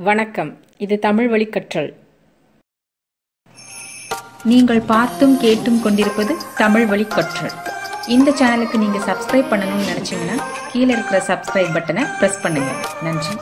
வணக்கம் இது தமிழ் வழி கற்றல் நீங்கள் பார்த்தும் கேட்டும் கொண்டிருப்பது தமிழ் வழி கற்றல் இந்த சேனலுக்கு நீங்க சப்ஸ்கிரைப் பண்ணணும்னு நினைச்சீங்கன்னா கீழே இருக்கிற சப்ஸ்கிரைப் பட்டனை பிரஸ் பண்ணுங்க நன்றி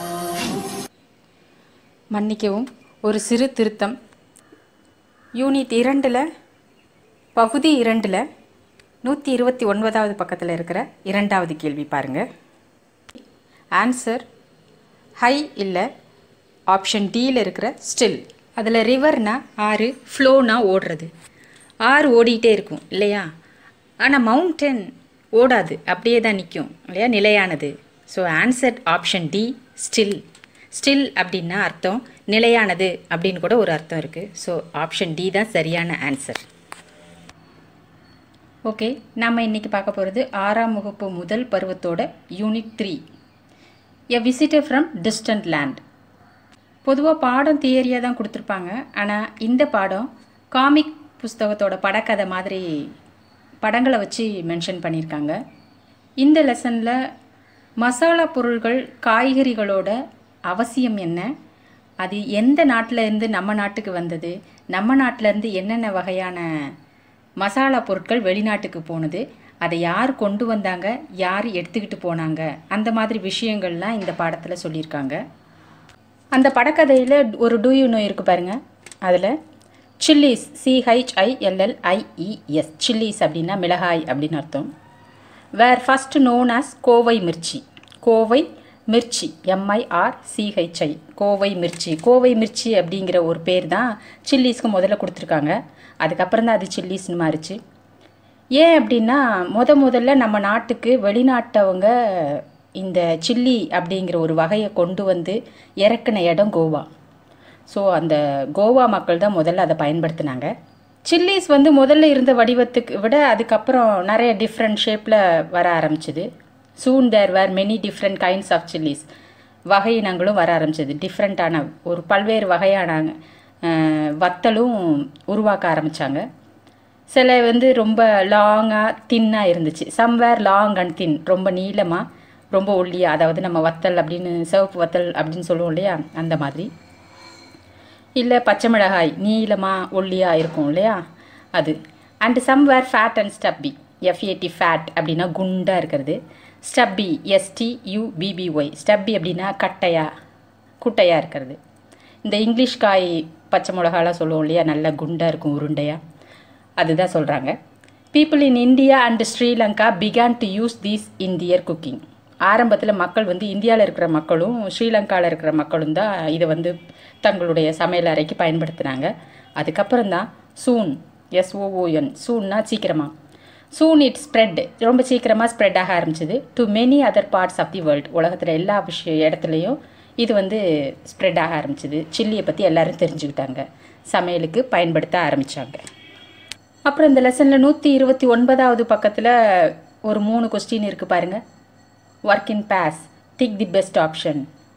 மன்னிக்கவும் ஒரு சிறு திருத்தம் யூனிட் இரண்டில் பகுதி இரண்டில் நூற்றி இருபத்தி ஒன்பதாவது பக்கத்தில் இருக்கிற இரண்டாவது கேள்வி பாருங்கள் ஆன்சர் ஹை இல்லை ஆப்ஷன் டியில் இருக்கிற ஸ்டில் அதில் ரிவர்னா ஆறு ஃப்ளோனா ஓடுறது ஆறு ஓடிட்டே இருக்கும் இல்லையா ஆனால் மவுண்டன் ஓடாது அப்படியே தான் நிற்கும் இல்லையா நிலையானது so answer option D still still அப்படின்னா அர்த்தம் நிலையானது அப்படின்னு கூட ஒரு அர்த்தம் இருக்குது ஸோ ஆப்ஷன் டி தான் சரியான ஆன்சர் ஓகே நம்ம இன்னைக்கு பார்க்க போகிறது ஆறாம் வகுப்பு முதல் பருவத்தோட unit three a visitor from distant land பொதுவாக பாடம் தியரியாக தான் கொடுத்துருப்பாங்க ஆனால் இந்த பாடம் காமிக் புஸ்தகத்தோட படக்கதை மாதிரி படங்களை வச்சு மென்ஷன் பண்ணியிருக்காங்க இந்த லெசனில் மசாலா பொருள்கள் காய்கறிகளோட அவசியம் என்ன அது எந்த நாட்டில் இருந்து நம்ம நாட்டுக்கு வந்தது நம்ம நாட்டில் இருந்து என்னென்ன வகையான மசாலா பொருட்கள் வெளிநாட்டுக்கு போனது அதை யார் கொண்டு வந்தாங்க யார் எடுத்துக்கிட்டு போனாங்க அந்த மாதிரி விஷயங்கள்லாம் இந்த பாடத்தில் சொல்லியிருக்காங்க அந்த படக்கதையில் ஒரு டூ யூ நோ இருக்கு பாருங்க அதில் சில்லிஸ் சிஹெச்ஐஎல்எல்ஐஇஎஸ் சில்லிஸ் அப்படின்னா மிளகாய் அப்படின்னு அர்த்தம் வேர் ஃபஸ்ட் நோன் ஆஸ் கோவை மிர்ச்சி கோவை மிர்ச்சி எம்ஐஆர் சிஹெச்ஐ கோவை மிர்ச்சி கோவை மிர்ச்சி அப்படிங்கிற ஒரு பேர் தான் சில்லிஸ்க்கு முதல்ல கொடுத்துருக்காங்க அதுக்கப்புறம் தான் அது சில்லிஸ்னு மாறிச்சு ஏன் அப்படின்னா முத முதல்ல நம்ம நாட்டுக்கு வெளிநாட்டவங்க இந்த சில்லி அப்படிங்கிற ஒரு வகையை கொண்டு வந்து இறக்குன இடம் கோவா ஸோ அந்த கோவா மக்கள் தான் முதல்ல அதை பயன்படுத்தினாங்க சில்லிஸ் வந்து முதல்ல இருந்த வடிவத்துக்கு விட அதுக்கப்புறம் நிறைய டிஃப்ரெண்ட் ஷேப்பில் வர ஆரம்பிச்சுது soon there were many different kinds of chillies வகையினங்களும் வர ஆரம்பிச்சது டிஃப்ரெண்ட்டான ஒரு பல்வேறு வகையான அஹ், வத்தலும் உருவாக்க ஆரம்பித்தாங்க சில வந்து ரொம்ப லாங்காக தின்னாக இருந்துச்சு சம்வேர் லாங் அண்ட் தின் ரொம்ப நீளமாக ரொம்ப ஒல்லியாக அதாவது நம்ம வத்தல் அப்படின்னு சிவப்பு வத்தல் அப்படின்னு சொல்லுவோம் இல்லையா அந்த மாதிரி இல்லை பச்சை மிளகாய் நீளமாக ஒல்லியாக இருக்கும் இல்லையா அது and somewhere fat and stubby F A T fat அப்படின்னா குண்டாக இருக்கிறது ஸ்டப்பி எஸ்டி யூபிபிஒய் ஸ்டப்பி அப்படின்னா கட்டையா குட்டையாக இருக்கிறது இந்த இங்கிலீஷ் காய் பச்சை மிளகாலாம் சொல்லுவோம் இல்லையா நல்லா குண்டாக இருக்கும் உருண்டையாக அதுதான் சொல்கிறாங்க people in India and Sri Lanka began to use these in their cooking ஆரம்பத்தில் மக்கள் வந்து இந்தியாவில் இருக்கிற மக்களும் ஸ்ரீலங்காவில் இருக்கிற மக்களும் தான் இதை வந்து தங்களுடைய சமையல் அறைக்கு பயன்படுத்தினாங்க அதுக்கப்புறம் தான் சூன் எஸ்ஓஓஎன் சூன்னா சீக்கிரமாக சூன் இட் ஸ்ப்ரெட் ரொம்ப சீக்கிரமாக ஸ்ப்ரெட் ஆக ஆரம்பிச்சது to many other parts of the world உலகத்தில் எல்லா விஷய இடத்துலையும் இது வந்து ஸ்ப்ரெட் ஆக ஆரம்பிச்சது சில்லியை பற்றி எல்லாரும் தெரிஞ்சுக்கிட்டாங்க சமையலுக்கு பயன்படுத்த ஆரம்பித்தாங்க அப்புறம் இந்த லெசனில் நூற்றி இருபத்தி ஒன்பதாவது பக்கத்தில் ஒரு மூணு கொஸ்டின் இருக்குது பாருங்க work in pairs tick the best option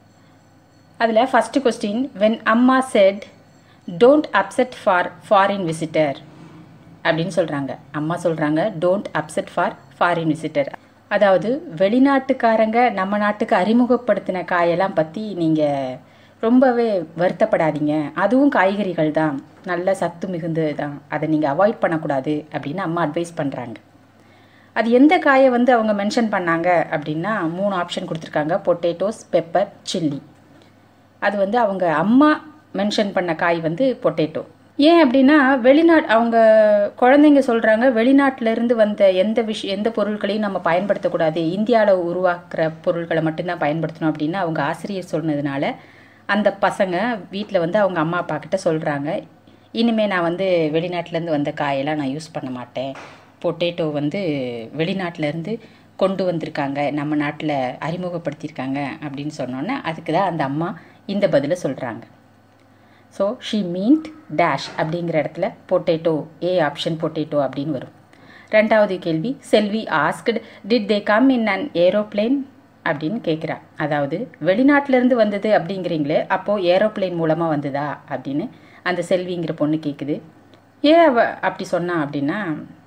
அதில் ஃபஸ்ட்டு கொஸ்டின் வென் அம்மா said don't upset for foreign visitor அப்படின்னு சொல்கிறாங்க அம்மா சொல்கிறாங்க don't upset for foreign visitor அதாவது வெளிநாட்டுக்காரங்க நம்ம நாட்டுக்கு அறிமுகப்படுத்தின காயெல்லாம் பற்றி நீங்கள் ரொம்பவே வருத்தப்படாதீங்க அதுவும் காய்கறிகள் தான் நல்ல சத்து மிகுந்தது தான் அதை நீங்கள் அவாய்ட் பண்ணக்கூடாது அப்படின்னு அம்மா அட்வைஸ் பண்ணுறாங்க அது எந்த காயை வந்து அவங்க மென்ஷன் பண்ணாங்க அப்படின்னா மூணு ஆப்ஷன் கொடுத்துருக்காங்க பொட்டேட்டோஸ் பெப்பர் சில்லி அது வந்து அவங்க அம்மா மென்ஷன் பண்ண காய் வந்து பொட்டேட்டோ ஏன் அப்படின்னா வெளிநாட் அவங்க குழந்தைங்க சொல்கிறாங்க வெளிநாட்டிலேருந்து வந்த எந்த விஷயம் எந்த பொருட்களையும் நம்ம பயன்படுத்தக்கூடாது இந்தியாவில் உருவாக்குற பொருட்களை மட்டும்தான் பயன்படுத்தணும் அப்படின்னு அவங்க ஆசிரியர் சொன்னதுனால அந்த பசங்க வீட்டில் வந்து அவங்க அம்மா அப்பா கிட்ட சொல்கிறாங்க இனிமேல் நான் வந்து வெளிநாட்டிலேருந்து வந்த காயெல்லாம் நான் யூஸ் பண்ண மாட்டேன் பொட்டேட்டோ வந்து வெளிநாட்டிலேருந்து கொண்டு வந்திருக்காங்க நம்ம நாட்டில் அறிமுகப்படுத்தியிருக்காங்க அப்படின்னு சொன்னோன்னே அதுக்கு தான் அந்த அம்மா இந்த பதிலை சொல்கிறாங்க ஸோ ஷீ மீன்ட் டேஷ் அப்படிங்கிற இடத்துல பொட்டேட்டோ ஏ ஆப்ஷன் பொட்டேட்டோ அப்படின்னு வரும் ரெண்டாவது கேள்வி Selvi asked did they come in an aeroplane அப்படின்னு கேட்குறா அதாவது வெளிநாட்டிலேருந்து வந்தது அப்படிங்கிறீங்களே அப்போது ஏரோப்ளேன் மூலமாக வந்ததா அப்படின்னு அந்த செல்விங்கிற பொண்ணு கேட்குது ஏன் அவ அப்படி சொன்னா அப்படின்னா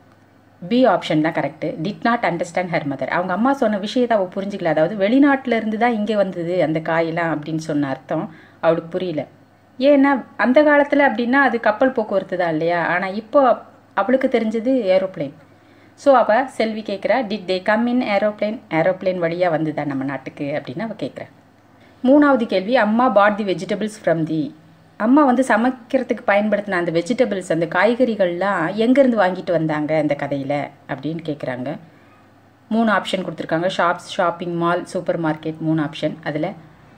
பி ஆப்ஷன் தான் correct did not understand her mother அவங்க அம்மா சொன்ன விஷயத்தை அவள் புரிஞ்சிக்கல அதாவது வெளிநாட்டில் இருந்து தான் இங்கே வந்தது அந்த காயெல்லாம் அப்படின்னு சொன்ன அர்த்தம் அவளுக்கு புரியல ஏன்னா அந்த காலத்தில் அப்படின்னா அது கப்பல் போக்குவரத்து தான் இல்லையா ஆனால் இப்போ அவளுக்கு தெரிஞ்சது ஏரோப்ளேன் ஸோ அவள் செல்வி கேட்குறா did they come in aeroplane aeroplane வழியாக வந்துதா நம்ம நாட்டுக்கு அப்படின்னு அவள் கேட்குறா மூணாவது கேள்வி அம்மா பாட் தி வெஜிடபிள்ஸ் ஃப்ரம் தி அம்மா வந்து சமைக்கிறதுக்கு பயன்படுத்தின அந்த வெஜிடபிள்ஸ் அந்த காய்கறிகள்லாம் எங்கேருந்து வாங்கிட்டு வந்தாங்க இந்த கதையில் அப்படின்னு கேட்குறாங்க மூணு ஆப்ஷன் கொடுத்துருக்காங்க shops shopping mall supermarket மூணு ஆப்ஷன் அதில்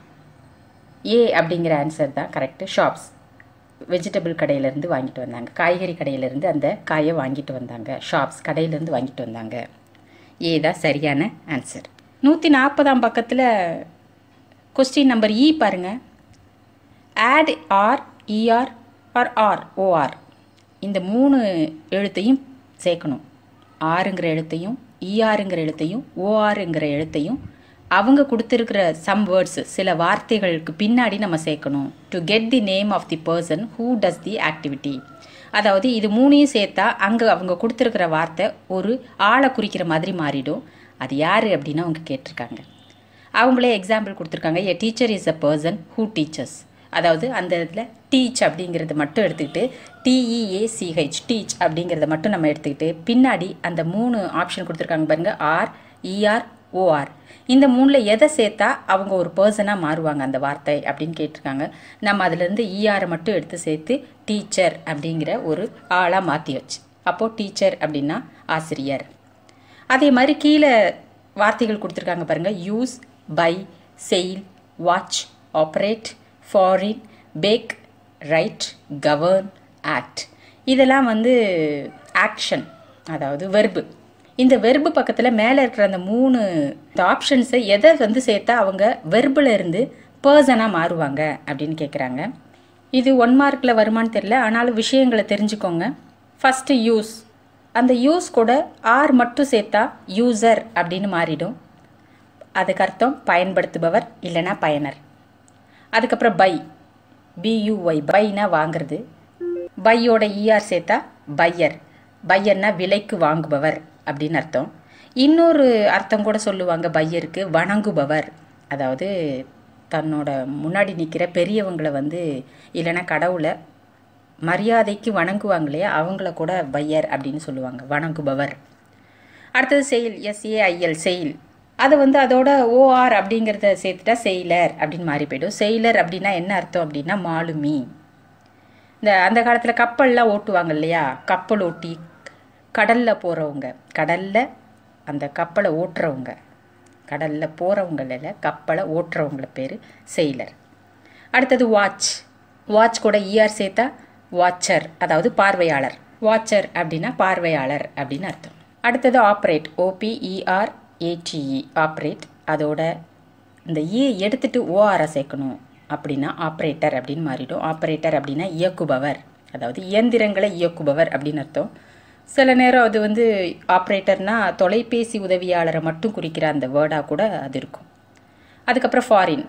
ஏ அப்படிங்கிற ஆன்சர் தான் கரெக்டு ஷாப்ஸ் வெஜிடபிள் கடையிலேருந்து வாங்கிட்டு வந்தாங்க காய்கறி கடையிலேருந்து அந்த காயை வாங்கிட்டு வந்தாங்க ஷாப்ஸ் கடையிலேருந்து வாங்கிட்டு வந்தாங்க ஏ தான் சரியான ஆன்சர் நூற்றி நாற்பதாம் பக்கத்தில் கொஸ்டின் நம்பர் இ பாருங்கள் add R E R R R O R இந்த மூணு எழுத்தையும் சேர்க்கணும் ஆறுங்கிற எழுத்தையும் இஆருங்கிற எழுத்தையும் ஓஆருங்கிற எழுத்தையும் அவங்க கொடுத்துருக்கிற சம் வேர்ட்ஸ் சில வார்த்தைகளுக்கு பின்னாடி நம்ம சேர்க்கணும் to get the name of the person who does the activity அதாவது இது மூணையும் சேர்த்தா அங்கே அவங்க கொடுத்துருக்கிற வார்த்தை ஒரு ஆளை குறிக்கிற மாதிரி மாறிடும் அது யார் அப்படின்னு அவங்க கேட்டிருக்காங்க அவங்களே எக்ஸாம்பிள் கொடுத்துருக்காங்க a teacher is a person who teachers அதாவது அந்த இடத்துல டீச் அப்படிங்கிறத மட்டும் எடுத்துக்கிட்டு டிஇஏசிஹெச் டீச் அப்படிங்கிறத மட்டும் நம்ம எடுத்துக்கிட்டு பின்னாடி அந்த மூணு ஆப்ஷன் கொடுத்துருக்காங்க பாருங்க ஆர் இஆர் ஓஆர் இந்த மூணில் எதை சேர்த்தா அவங்க ஒரு பர்சனாக மாறுவாங்க அந்த வார்த்தை அப்படின்னு கேட்டிருக்காங்க நம்ம அதுலேருந்து இஆரை மட்டும் எடுத்து சேர்த்து டீச்சர் அப்படிங்கிற ஒரு ஆளாக மாற்றி வச்சு அப்போது டீச்சர் அப்படின்னா ஆசிரியர் அதே மாதிரி கீழே வார்த்தைகள் கொடுத்துருக்காங்க பாருங்கள் use buy sail watch operate foreign bake write govern act இதெல்லாம் வந்து ஆக்ஷன் அதாவது வெர்பு இந்த வெர்பு பக்கத்தில் மேலே இருக்கிற அந்த மூணு ஆப்ஷன்ஸை எதை வந்து சேர்த்தா அவங்க வெர்பில் இருந்து பர்சனாக மாறுவாங்க அப்படின்னு கேட்குறாங்க இது ஒன் மார்க்கில் வருமானு தெரில ஆனாலும் விஷயங்களை தெரிஞ்சுக்கோங்க ஃபஸ்ட்டு யூஸ் அந்த யூஸ் கூட ஆர் மட்டும் சேர்த்தா யூசர் அப்படின்னு மாறிடும் அதுக்கு அர்த்தம் பயன்படுத்துபவர் இல்லைன்னா பயனர் அதுக்கப்புறம் பை பியூஒய் பைனா வாங்குறது பையோட இஆர் சேர்த்தா பையர் பையர்னா விலைக்கு வாங்குபவர் அப்படின்னு அர்த்தம் இன்னொரு அர்த்தம் கூட சொல்லுவாங்க பையருக்கு வணங்குபவர் அதாவது தன்னோட முன்னாடி நிற்கிற பெரியவங்களை வந்து இல்லைன்னா கடவுளை மரியாதைக்கு வணங்குவாங்க இல்லையா அவங்கள கூட பையர் அப்படின்னு சொல்லுவாங்க வணங்குபவர் அடுத்தது செயல் எஸ்ஏஐஎல் செயல் அதை வந்து அதோட ஓஆர் அப்படிங்கிறத சேர்த்துட்டா செயலர் அப்படின்னு மாறி போயிடும் செயலர் அப்படின்னா என்ன அர்த்தம் அப்படின்னா மாலுமி இந்த அந்த காலத்தில் கப்பல்லாம் ஓட்டுவாங்க இல்லையா கப்பல் ஓட்டி கடலில் போகிறவங்க கடலில் அந்த கப்பலை ஓட்டுறவங்க கடலில் போகிறவங்கள கப்பலை ஓட்டுறவங்கள பேர் செயலர் அடுத்தது வாட்ச் வாட்ச் கூட இஆர் சேர்த்தா வாட்சர் அதாவது பார்வையாளர் வாட்சர் அப்படின்னா பார்வையாளர் அப்படின்னு அர்த்தம் அடுத்தது ஆப்ரேட் ஓபிஇஆர் ஏடிஇ ஆப்ரேட் அதோட இந்த இ எடுத்துட்டு ஓஆரை சேர்க்கணும் அப்படின்னா ஆப்ரேட்டர் அப்படின்னு மாறிடும் ஆப்ரேட்டர் அப்படின்னா இயக்குபவர் அதாவது இயந்திரங்களை இயக்குபவர் அப்படின்னு அர்த்தம் சில நேரம் அது வந்து ஆப்ரேட்டர்னா தொலைபேசி உதவியாளரை மட்டும் குறிக்கிற அந்த வேர்டாக கூட அது இருக்கும் அதுக்கப்புறம் ஃபாரின்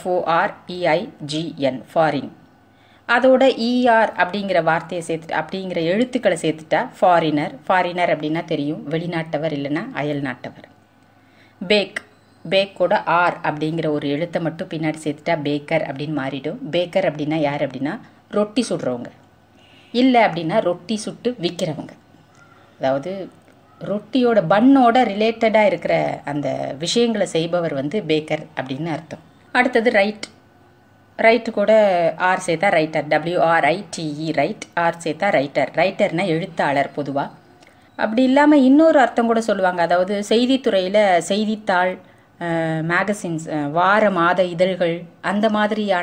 எஃப்ஓஆர்இஐஜிஎன் ஃபாரின் அதோட இஆர் அப்படிங்கிற வார்த்தையை சேர்த்துட்டு அப்படிங்கிற எழுத்துக்களை சேர்த்துட்டா ஃபாரினர் ஃபாரினர் அப்படின்னா தெரியும் வெளிநாட்டவர் இல்லைன்னா அயல் நாட்டவர் பேக் பேக்கோட ஆர் அப்படிங்கிற ஒரு எழுத்தை மட்டும் பின்னாடி சேர்த்துட்டா பேக்கர் அப்படின்னு மாறிடும் பேக்கர் அப்படின்னா யார் அப்படின்னா ரொட்டி சுடுறவங்க இல்லை அப்படின்னா ரொட்டி சுட்டு விற்கிறவங்க அதாவது ரொட்டியோட பன்னோட ரிலேட்டடாக இருக்கிற அந்த விஷயங்களை செய்பவர் வந்து பேக்கர் அப்படின்னு அர்த்தம் அடுத்தது ரைட் ரைட்டு கூட ஆர் சேர்த்தா ரைட்டர் டபிள்யூஆர்ஐடிஇ ரைட் ஆர் சேர்த்தா ரைட்டர் ரைட்டர்னா எழுத்தாளர் பொதுவாக அப்படி இல்லாமல் இன்னொரு அர்த்தம் கூட சொல்லுவாங்க அதாவது செய்தித்துறையில் செய்தித்தாள் மேகசின்ஸ் வார மாத இதழ்கள் அந்த மாதிரியான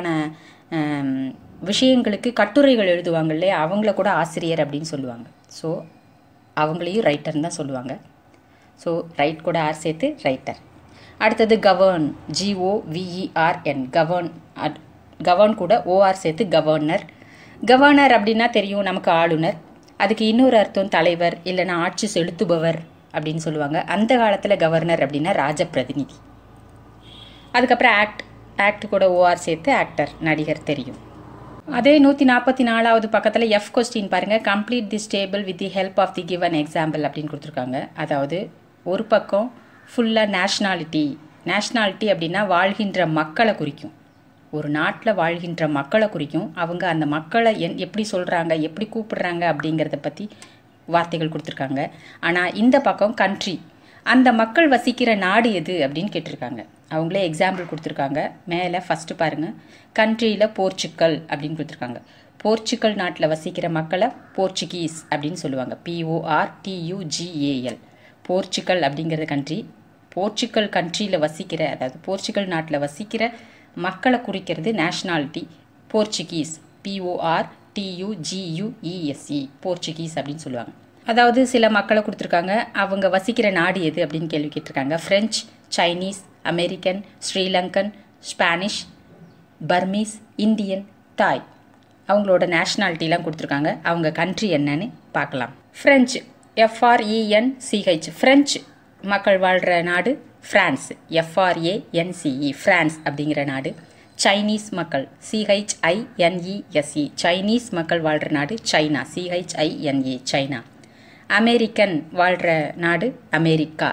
விஷயங்களுக்கு கட்டுரைகள் எழுதுவாங்க இல்லையா அவங்கள கூட ஆசிரியர் அப்படின்னு சொல்லுவாங்க ஸோ அவங்களையும் ரைட்டர்னு தான் சொல்லுவாங்க ஸோ ரைட் கூட ஆர் சேர்த்து ரைட்டர் அடுத்தது கவர்ன் ஜிஓவிஇஆர்என் கவர்ன் கவர்ன் கூட ஓஆர் சேர்த்து கவர்னர் கவர்னர் அப்படின்னா தெரியும் நமக்கு ஆளுநர் அதுக்கு இன்னொரு அர்த்தம் தலைவர் இல்லைன்னா ஆட்சி செலுத்துபவர் அப்படின்னு சொல்லுவாங்க அந்த காலத்தில் கவர்னர் அப்படின்னா ராஜ பிரதிநிதி அதுக்கப்புறம் ஆக்ட் ஆக்ட் கூட ஓஆர் சேர்த்து ஆக்டர் நடிகர் தெரியும் அதே நூற்றி நாற்பத்தி நாலாவது பக்கத்தில் எஃப் கொஸ்டின் பாருங்கள் complete the table with the help of the given example அப்படின்னு கொடுத்துருக்காங்க அதாவது ஒரு பக்கம் ஃபுல்லாக நேஷ்னாலிட்டி நேஷ்னாலிட்டி அப்படின்னா வாழ்கின்ற மக்களை குறிக்கும் ஒரு நாட்டில் வாழ்கின்ற மக்களை குறிக்கும் அவங்க அந்த மக்களை என் எப்படி சொல்கிறாங்க எப்படி கூப்பிடுறாங்க அப்படிங்கிறத பற்றி வார்த்தைகள் கொடுத்துருக்காங்க ஆனால் இந்த பக்கம் கண்ட்ரி அந்த மக்கள் வசிக்கிற நாடு எது அப்படின்னு கேட்டிருக்காங்க அவங்களே எக்ஸாம்பிள் கொடுத்துருக்காங்க மேலே ஃபஸ்ட்டு பாருங்கள் கண்ட்ரியில் போர்ச்சுக்கல் அப்படின்னு கொடுத்துருக்காங்க போர்ச்சுக்கல் நாட்டில் வசிக்கிற மக்களை போர்ச்சுகீஸ் அப்படின்னு சொல்லுவாங்க பிஓஆர் டியூஜிஏஎல் போர்ச்சுக்கல் அப்படிங்கிறது கண்ட்ரி போர்ச்சுக்கல் கண்ட்ரியில் வசிக்கிற அதாவது போர்ச்சுக்கல் நாட்டில் வசிக்கிற மக்களை குறிக்கிறது நேஷ்னாலிட்டி போர்ச்சுகீஸ் பிஓஆர் டியூஜியூஇஎஸ்இ போர்ச்சுகீஸ் அப்படின்னு சொல்லுவாங்க அதாவது சில மக்களை கொடுத்துருக்காங்க அவங்க வசிக்கிற நாடு எது அப்படின்னு கேள்வி கேட்டிருக்காங்க French Chinese American Sri Lankan Spanish Burmese Indian Thai அவங்களோட நேஷ்னாலிட்டிலாம் கொடுத்துருக்காங்க அவங்க கண்ட்ரி என்னன்னு பார்க்கலாம் ஃப்ரெஞ்சு எஃப்ஆர்இஎன் சிஹெச் ஃப்ரெஞ்சு மக்கள் வாழ்கிற நாடு ஃப்ரான்ஸ் எஃப்ஆர்ஏஎன்சிஇ ஃப்ரான்ஸ் அப்படிங்கிற நாடு சைனீஸ் மக்கள் சிஹெச்ஐஎன்இஎஸ்இ சைனீஸ் மக்கள் வாழ்கிற நாடு சைனா சிஹெச்ஐஎன்ஏ சைனா அமெரிக்கன் வாழ்கிற நாடு அமெரிக்கா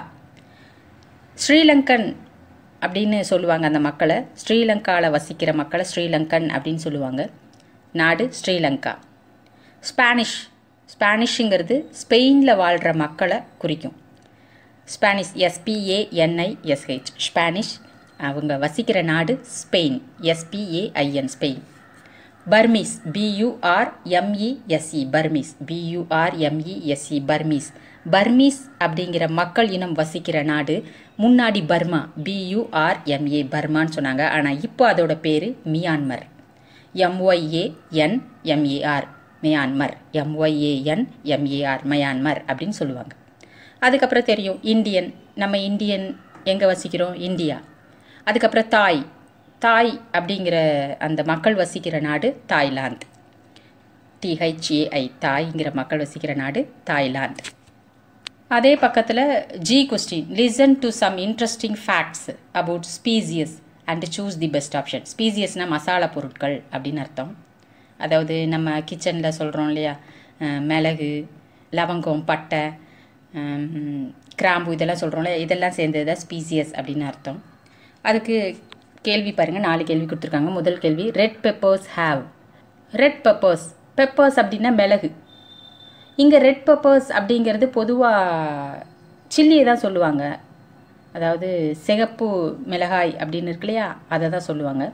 ஸ்ரீலங்கன் அப்படின்னு சொல்லுவாங்க அந்த மக்களை ஸ்ரீலங்காவில் வசிக்கிற மக்களை ஸ்ரீலங்கன் அப்படின்னு சொல்லுவாங்க நாடு ஸ்ரீலங்கா ஸ்பானிஷ் ஸ்பானிஷுங்கிறது ஸ்பெயினில் வாழ்கிற மக்களை குறிக்கும் ஸ்பானிஷ் எஸ்பிஏஎன்ஐஎஸ்ஹெச் ஸ்பானிஷ் அவங்க வசிக்கிற நாடு Spain S P A I N Spain Burmese B U R M E S E Burmese B U R M E S E Burmese Burmese அப்படிங்கிற மக்கள் இனம் வசிக்கிற நாடு முன்னாடி பர்மா பியூஆர் எம்ஏ பர்மான்னு சொன்னாங்க ஆனால் இப்போ அதோட பேர் Myanmar M Y A N M A R Myanmar M Y A N M A R Myanmar அப்படின்னு சொல்லுவாங்க அதுக்கப்புறம் தெரியும் இந்தியன் நம்ம இந்தியன் எங்கே வசிக்கிறோம் இந்தியா அதுக்கப்புறம் தாய் தாய் அப்படிங்கிற அந்த மக்கள் வசிக்கிற நாடு தாய்லாந்து டிஹெச்ஏஐ தாய்ங்கிற மக்கள் வசிக்கிற நாடு தாய்லாந்து அதே பக்கத்தில் G question listen to some interesting facts about spices and choose the best option ஸ்பீசியஸ்னால் மசாலா பொருட்கள் அப்படின்னு அர்த்தம் அதாவது நம்ம கிச்சனில் சொல்கிறோம் இல்லையா அஹ் மிளகு லவங்கம் பட்டை ஹம், கிராம்பு இதெல்லாம் சொல்கிறோம்ல இதெல்லாம் சேர்ந்தது தான் ஸ்பீசியஸ் அப்படின்னு அர்த்தம் அதுக்கு கேள்வி பாருங்கள் நாலு கேள்வி கொடுத்துருக்காங்க முதல் கேள்வி red peppers have red peppers peppers அப்படின்னா மிளகு இங்கே ரெட் பெப்பர்ஸ் அப்படிங்கிறது பொதுவாக சில்லியை தான் சொல்லுவாங்க அதாவது சிகப்பு மிளகாய் அப்படின்னு இருக்கு இல்லையா அதை தான் சொல்லுவாங்க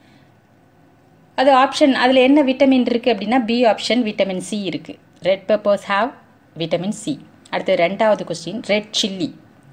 அது ஆப்ஷன் அதில் என்ன விட்டமின் இருக்குது அப்படின்னா பி ஆப்ஷன் விட்டமின் சி இருக்குது red peppers have vitamin C அடுத்து ரெண்டாவது கொஸ்டின் ரெட் சில்லி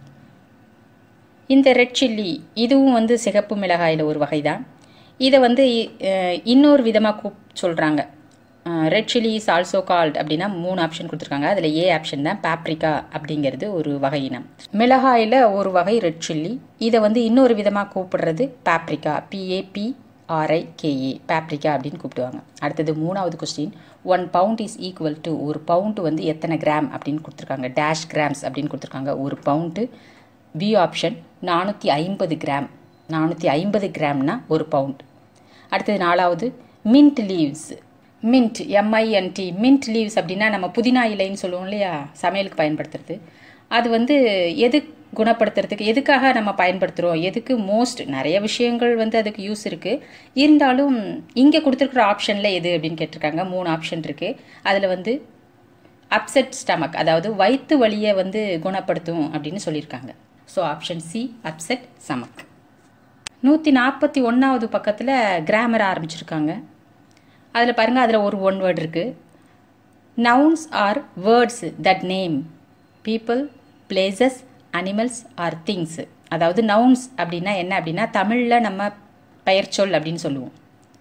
இந்த ரெட் சில்லி இதுவும் வந்து சிகப்பு மிளகாயில் ஒரு வகை தான் இதை வந்து அஹ், இன்னொரு விதமாக கூப் சொல்கிறாங்க red chilli is also called அப்படின்னா மூணு ஆப்ஷன் கொடுத்துருக்காங்க அதில் ஏ ஆப்ஷன் தான் பாப்ரிகா அப்படிங்கிறது ஒரு வகை இனம் மிளகாயில் ஒரு வகை ரெட் சில்லி இதை வந்து இன்னொரு விதமாக கூப்பிடுறது பாப்ரிகா பிஏபி ஆர்ஐகேஏ பாப்ரிகா அப்படின்னு கூப்பிடுவாங்க அடுத்தது மூணாவது question one pound is equal to ஒரு பவுண்டு வந்து எத்தனை கிராம் அப்படின்னு கொடுத்துருக்காங்க டேஷ் கிராம்ஸ் அப்படின்னு கொடுத்துருக்காங்க ஒரு பவுண்டு பி ஆப்ஷன் நானூற்றி ஐம்பது கிராம் நானூற்றி ஐம்பது கிராம்னா ஒரு பவுண்ட் அடுத்தது நாலாவது mint leaves mint M I N T mint leaves அப்படின்னா நம்ம புதினா இலைன்னு சொல்லுவோம் இல்லையா சமையலுக்கு பயன்படுத்துறது அது வந்து எது குணப்படுத்துறதுக்கு எதுக்காக நம்ம பயன்படுத்துகிறோம் எதுக்கு மோஸ்ட் நிறைய விஷயங்கள் வந்து அதுக்கு யூஸ் இருக்குது இருந்தாலும் இங்கே கொடுத்துருக்குற ஆப்ஷனில் எது அப்படின்னு கேட்டிருக்காங்க மூணு ஆப்ஷன் இருக்குது அதில் வந்து அப்செட் ஸ்டமக் அதாவது வயிற்று வலியை வந்து குணப்படுத்தும் அப்படின்னு சொல்லியிருக்காங்க so option C upset stomach நூற்றி நாற்பத்தி ஒன்றாவது பக்கத்தில் கிராமர் ஆரம்பிச்சிருக்காங்க அதில் பாருங்கள் அதில் ஒரு ஒன் வேர்டு இருக்குது nouns are words that name people places animals or things அதாவது நவுன்ஸ் அப்படின்னா என்ன அப்படின்னா தமிழில் நம்ம பெயர்ச்சொல் அப்படின்னு சொல்லுவோம்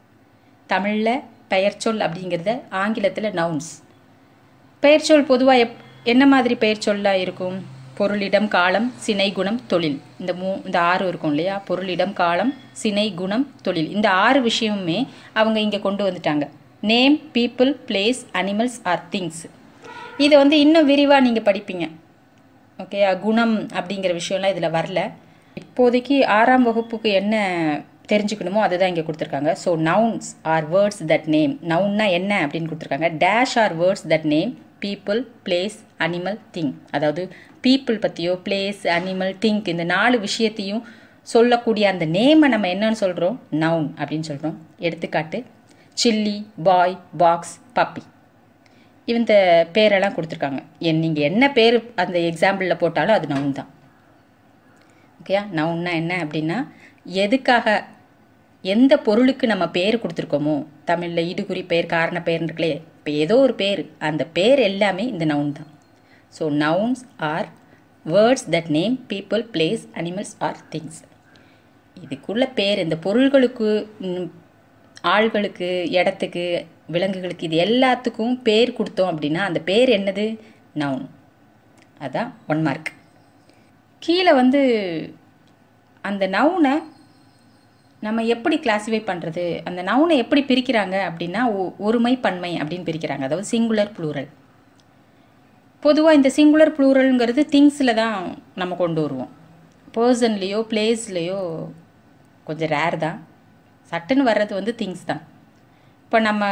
தமிழில் பெயர்ச்சொல் அப்படிங்கிறத ஆங்கிலத்தில் நவுன்ஸ் பெயர்ச்சொல் பொதுவாக எப் என்ன மாதிரி பெயர்ச்சொல்லாக இருக்கும் பொருளிடம் காலம் சினை குணம் தொழில் இந்த மூ இந்த ஆறு இருக்கும் இல்லையா பொருளிடம் காலம் சினை குணம் தொழில் இந்த ஆறு விஷயமுமே அவங்க இங்கே கொண்டு வந்துட்டாங்க name people place animals or things இதை வந்து இன்னும் விரிவாக நீங்கள் படிப்பீங்க ஓகே குணம் அப்படிங்கிற விஷயம்லாம் இதில் வரல இப்போதைக்கு ஆறாம் வகுப்புக்கு என்ன தெரிஞ்சுக்கணுமோ அதுதான் இங்கே கொடுத்துருக்காங்க so nouns are words that name நவுன்னா என்ன அப்படின்னு கொடுத்துருக்காங்க dash are words that name people place animal thing அதாவது பீப்புள் பற்றியோ பிளேஸ் அனிமல் திங்க் இந்த நாலு விஷயத்தையும் சொல்லக்கூடிய அந்த நேமை நம்ம என்னன்னு சொல்கிறோம் நவுன் அப்படின்னு சொல்கிறோம் எடுத்துக்காட்டு சில்லி பாய் பாக்ஸ் பப்பி இந்த பேரெல்லாம் கொடுத்துருக்காங்க என் நீங்கள் என்ன பேர் அந்த எக்ஸாம்பிளில் போட்டாலும் அது நவுன் தான் ஓகேயா நவுன்னா என்ன அப்படின்னா எதுக்காக எந்த பொருளுக்கு நம்ம பேர் கொடுத்துருக்கோமோ தமிழில் இடுகுறி பெயர் காரண பெயர் இருக்குல்லையே இப்போ ஏதோ ஒரு பேர் அந்த பேர் எல்லாமே இந்த நவுன் தான் so nouns are words that name people place animals or things இதுக்குள்ள பேர் இந்த பொருள்களுக்கு ம், ஆள்களுக்கு இடத்துக்கு விலங்குகளுக்கு இது எல்லாத்துக்கும் பேர் கொடுத்தோம் அப்படின்னா அந்த பேர் என்னது நவுன் அதான் ஒன் மார்க் கீழே வந்து அந்த நவுனை நம்ம எப்படி கிளாஸிஃபை பண்ணுறது அந்த நவுனை எப்படி பிரிக்கிறாங்க அப்படின்னா ஒ- ஒருமை பன்மை அப்படின்னு பிரிக்கிறாங்க அதாவது சிங்குலர் ப்ளூரல் பொதுவாக இந்த சிங்குலர் ப்ளூரல்ங்கிறது திங்ஸில் தான் நம்ம கொண்டு வருவோம் பர்சன்லேயோ பிளேஸ்லேயோ கொஞ்சம் ரேர் தான் சட்டுன்னு வர்றது வந்து திங்ஸ் தான் இப்போ நம்ம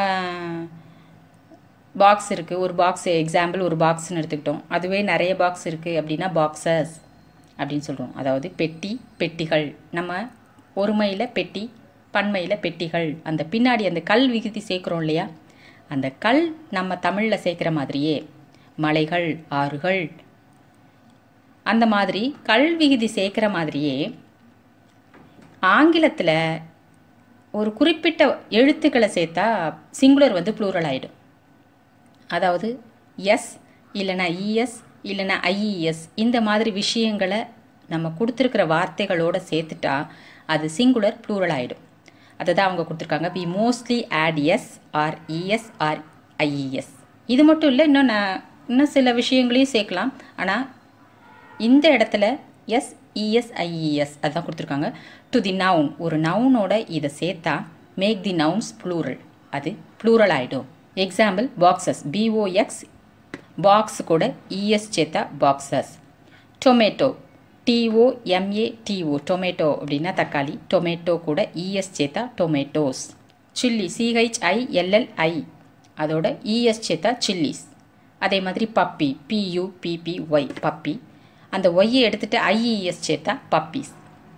பாக்ஸ் இருக்குது ஒரு பாக்ஸ் எக்ஸாம்பிள் ஒரு பாக்ஸ்னு எடுத்துக்கிட்டோம் அதுவே நிறைய பாக்ஸ் இருக்குது அப்படின்னா பாக்ஸஸ் அப்படின்னு சொல்கிறோம் அதாவது பெட்டி பெட்டிகள் நம்ம ஒருமையில் பெட்டி பன்மையில் பெட்டிகள் அந்த பின்னாடி அந்த கல் விகுதி சேர்க்குறோம் இல்லையா அந்த கல் நம்ம தமிழில் சேர்க்குற மாதிரியே மலைகள் ஆறுகள் அந்த மாதிரி கல் விகுதி சேர்க்குற மாதிரியே ஆங்கிலத்தில் ஒரு குறிப்பிட்ட எழுத்துக்களை சேர்த்தா சிங்குலர் வந்து ப்ளூரல் ஆகிடும் அதாவது எஸ் இல்லைனா இஎஸ் இல்லைனா ஐஇஎஸ் இந்த மாதிரி விஷயங்களை நம்ம கொடுத்துருக்கிற வார்த்தைகளோட சேர்த்துட்டா அது சிங்குலர் ப்ளூரல் ஆகிடும் அதை தான் அவங்க கொடுத்துருக்காங்க we mostly add S or E S or I E S இது மட்டும் இல்லை இன்னும் நான் இன்னும் சில விஷயங்களையும் சேர்க்கலாம் ஆனால் இந்த இடத்துல எஸ் இஎஸ் ஐஇஎஸ் அதான் கொடுத்துருக்காங்க டு தி நவுன் ஒரு நவுனோட இதை சேர்த்தா மேக் தி நவுன்ஸ் ப்ளூரல் அது ப்ளூரல் ஆகிடும் எக்ஸாம்பிள் பாக்ஸஸ் பிஓஎக்ஸ் பாக்ஸ் கூட இஎஸ் சேர்த்தா boxes tomato T O M A T O tomato அப்படின்னா தக்காளி டொமேட்டோ கூட இஎஸ் சேர்த்தா டொமேட்டோஸ் சில்லி சிஹெச்ஐஎல்எல்ஐ அதோட இஎஸ் சேர்த்தா சில்லிஸ் அதே மாதிரி puppy P U P P Y puppy அந்த ஒய்யை எடுத்துட்டு ஐஇஎஸ் சேர்த்தா பப்பீஸ்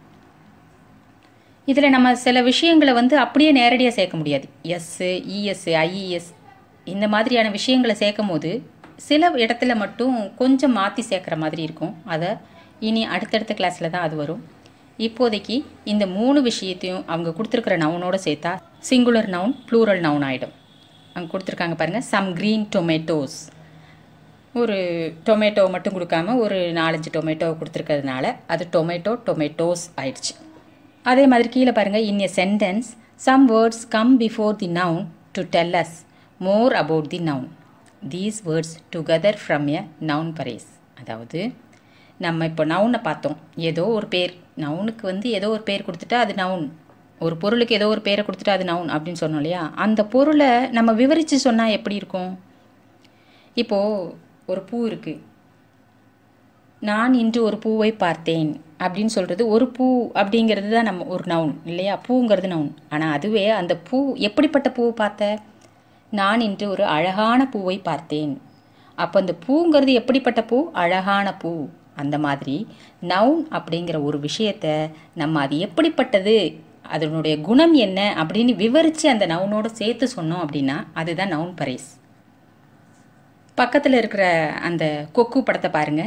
இதில் நம்ம சில விஷயங்களை வந்து அப்படியே நேரடியாக சேர்க்க முடியாது எஸ்ஸு இஎஸ்ஸு ஐஇஎஸ் இந்த மாதிரியான விஷயங்களை சேர்க்கும் போது சில இடத்துல மட்டும் கொஞ்சம் மாற்றி சேர்க்குற மாதிரி இருக்கும் அதை இனி அடுத்தடுத்த கிளாஸில் தான் அது வரும் இப்போதைக்கு இந்த மூணு விஷயத்தையும் அவங்க கொடுத்துருக்குற நவுனோட சேர்த்தா சிங்குலர் நவுன் ப்ளூரல் நவுன் ஆகிடும் அங்கே கொடுத்துருக்காங்க பாருங்கள் சம் க்ரீன் டொமேட்டோஸ் ஒரு டொமேட்டோ மட்டும் கொடுக்காம ஒரு நாலஞ்சு டொமேட்டோ கொடுத்துருக்கிறதுனால அது டொமேட்டோ டொமேட்டோஸ் ஆயிடுச்சு அதே மாதிரி கீழே பாருங்கள் in a sentence some words come before the noun to tell us more about the noun these words together from a noun phrase அதாவது நம்ம இப்போ நவுனை பார்த்தோம் ஏதோ ஒரு பேர் நவுனுக்கு வந்து ஏதோ ஒரு பேர் கொடுத்துட்டா அது நவுன் ஒரு பொருளுக்கு ஏதோ ஒரு பேரை கொடுத்துட்டா அது நவுன் அப்படின்னு சொன்னோம் இல்லையா அந்த பொருளை நம்ம விவரித்து சொன்னால் எப்படி இருக்கும் இப்போது ஒரு பூ இருக்குது நான் இன்று ஒரு பூவை பார்த்தேன் அப்படின்னு சொல்கிறது ஒரு பூ அப்படிங்கிறது தான் நம்ம ஒரு நவுன் இல்லையா பூங்கிறது நவுன் ஆனால் அதுவே அந்த பூ எப்படிப்பட்ட பூவை பார்த்த நான் இன்று ஒரு அழகான பூவை பார்த்தேன் அப்போ அந்த பூங்கிறது எப்படிப்பட்ட பூ அழகான பூ அந்த மாதிரி நவுன் அப்படிங்கிற ஒரு விஷயத்த நம்ம அது எப்படிப்பட்டது அதனுடைய குணம் என்ன அப்படின்னு விவரித்து அந்த நவுனோட சேர்த்து சொன்னோம் அப்படின்னா அதுதான் நவுன் பரேஸ் பக்கத்தில் இருக்கிற அந்த கொக்கு படத்தை பாருங்க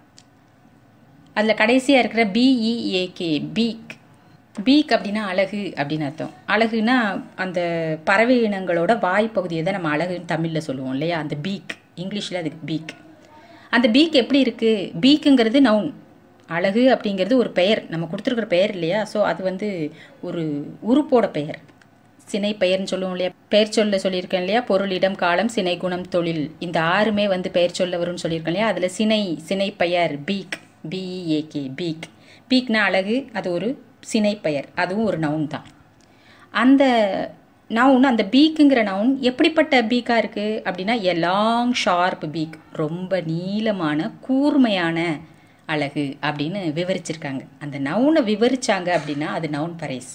அதில் கடைசியாக இருக்கிற பிஇஏகே பீக் பீக் அப்படின்னா அழகு அப்படின்னு அர்த்தம் அழகுனா அந்த பறவை இனங்களோட வாய் பகுதியை தான் நம்ம அழகுன்னு தமிழில் சொல்லுவோம் இல்லையா அந்த பீக் இங்கிலீஷில் அதுக்கு பீக் அந்த பீக் எப்படி இருக்குது பீக்குங்கிறது நவுன் அழகு அப்படிங்கிறது ஒரு பெயர் நம்ம கொடுத்துருக்குற பெயர் இல்லையா ஸோ அது வந்து ஒரு உறுப்போட பெயர் சினை பெயர்னு சொல்லுவோம் இல்லையா பெயர் சொல்ல சொல்லியிருக்கேன் இல்லையா பொருள் இடம் காலம் சினை குணம் தொழில் இந்த ஆறுமே வந்து பெயர் சொல்ல வரும்னு சொல்லியிருக்கேன் இல்லையா அதில் சினை சினை பெயர் பீக் பிஇஏகே பீக் பீக்னா அழகு அது ஒரு சினை பெயர் அதுவும் ஒரு நவுன் தான் அந்த நவுன் அந்த பீக்குங்கிற நவுன் எப்படிப்பட்ட பீக்காக இருக்குது அப்படின்னா எ லாங் ஷார்ப் பீக் ரொம்ப நீளமான கூர்மையான அழகு அப்படின்னு விவரிச்சிருக்காங்க அந்த நவுனை விவரிச்சாங்க அப்படின்னா அது நவுன் பரேஸ்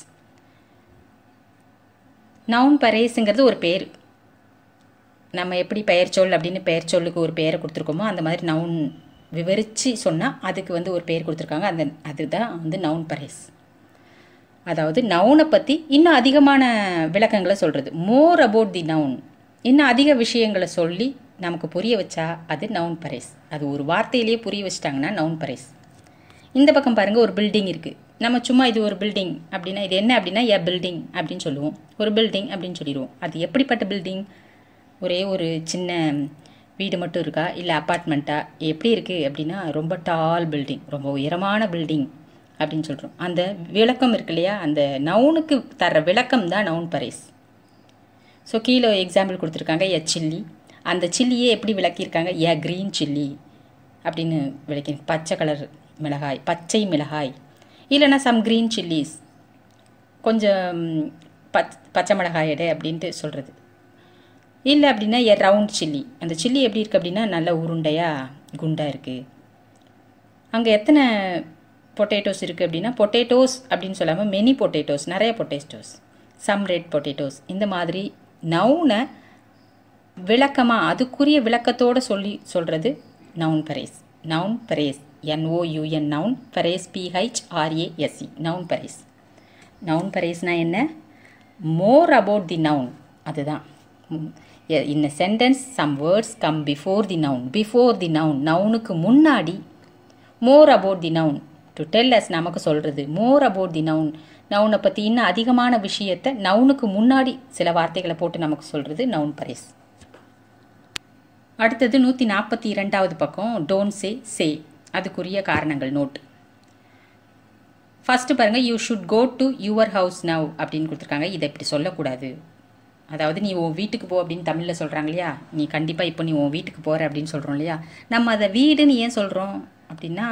நவுன் பரேஸுங்கிறது ஒரு பேர் நம்ம எப்படி பெயர் சொல் அப்படின்னு பெயர் சொல்லுக்கு ஒரு பெயரை கொடுத்துருக்கோமோ அந்த மாதிரி நவுன் விவரித்து சொன்னால் அதுக்கு வந்து ஒரு பேர் கொடுத்துருக்காங்க அந்த அதுதான் வந்து நவுன் பரேஸ் அதாவது நவுனை பற்றி இன்னும் அதிகமான விளக்கங்களை சொல்கிறது மோர் அபவுட் தி நவுன் இன்னும் அதிக விஷயங்களை சொல்லி நமக்கு புரிய வச்சா அது நவுன் பரேஸ் அது ஒரு வார்த்தையிலேயே புரிய வச்சிட்டாங்கன்னா நவுன் பரேஸ் இந்த பக்கம் பாருங்கள் ஒரு பில்டிங் இருக்குது நம்ம சும்மா இது ஒரு பில்டிங் அப்படின்னா இது என்ன அப்படின்னா எ பில்டிங் அப்படின்னு சொல்லுவோம் ஒரு பில்டிங் அப்படின்னு சொல்லிடுவோம் அது எப்படிப்பட்ட பில்டிங் ஒரே ஒரு சின்ன வீடு மட்டும் இருக்கா இல்லை அப்பார்ட்மெண்ட்டா எப்படி இருக்குது அப்படின்னா ரொம்ப டால் பில்டிங் ரொம்ப உயரமான பில்டிங் அப்படின்னு சொல்கிறோம் அந்த விளக்கம் இருக்கு இல்லையா அந்த நவுனுக்கு தர விளக்கம் தான் நவுன் பரேஸ் ஸோ கீழே எக்ஸாம்பிள் கொடுத்துருக்காங்க எ சில்லி அந்த சில்லியே எப்படி விளக்கியிருக்காங்க எ க்ரீன் சில்லி அப்படின்னு விளக்கி பச்சை கலர் மிளகாய் பச்சை மிளகாய் இல்லைன்னா சம் க்ரீன் சில்லிஸ் கொஞ்சம் பச் பச்சை மிளகாய் எடை அப்படின்ட்டு சொல்கிறது இல்லை அப்படின்னா எ ரவுண்ட் சில்லி அந்த சில்லி எப்படி இருக்குது அப்படின்னா நல்ல உருண்டையாக குண்டாக இருக்குது அங்கே எத்தனை பொட்டேட்டோஸ் இருக்குது அப்படின்னா பொட்டேட்டோஸ் அப்படின்னு சொல்லாமல் மெனி பொட்டேட்டோஸ் நிறைய பொட்டேட்டோஸ் சம் ரெட் பொட்டேட்டோஸ் இந்த மாதிரி நவுனை விளக்கமாக அதுக்குரிய விளக்கத்தோடு சொல்லி சொல்கிறது noun phrase noun phrase N O U N noun phrase P H R A S C noun phrase noun பரேஸ்னால் என்ன மோர் அபவுட் தி நவுன் அதுதான் in a sentence some words come before the noun before the noun நவுனுக்கு முன்னாடி more about the noun to tell us நமக்கு சொல்கிறது மோர் about the noun நவுனை பற்றி இன்னும் அதிகமான விஷயத்தை நவுனுக்கு முன்னாடி சில வார்த்தைகளை போட்டு நமக்கு சொல்கிறது நவுன் பரேஸ் அடுத்தது நூற்றி நாற்பத்தி இரண்டாவது பக்கம் டோன்ட் சே சே அதுக்குரிய காரணங்கள் நோட் ஃபஸ்ட்டு பாருங்கள் you should go to your house now அப்படின்னு கொடுத்துருக்காங்க இதை இப்படி சொல்லக்கூடாது அதாவது நீ உன் வீட்டுக்கு போ அப்படின்னு தமிழில் சொல்கிறாங்க இல்லையா நீ கண்டிப்பாக இப்போ நீ உன் வீட்டுக்கு போகிற அப்படின்னு சொல்கிறோம் இல்லையா நம்ம அதை வீடுன்னு ஏன் சொல்கிறோம் அப்படின்னா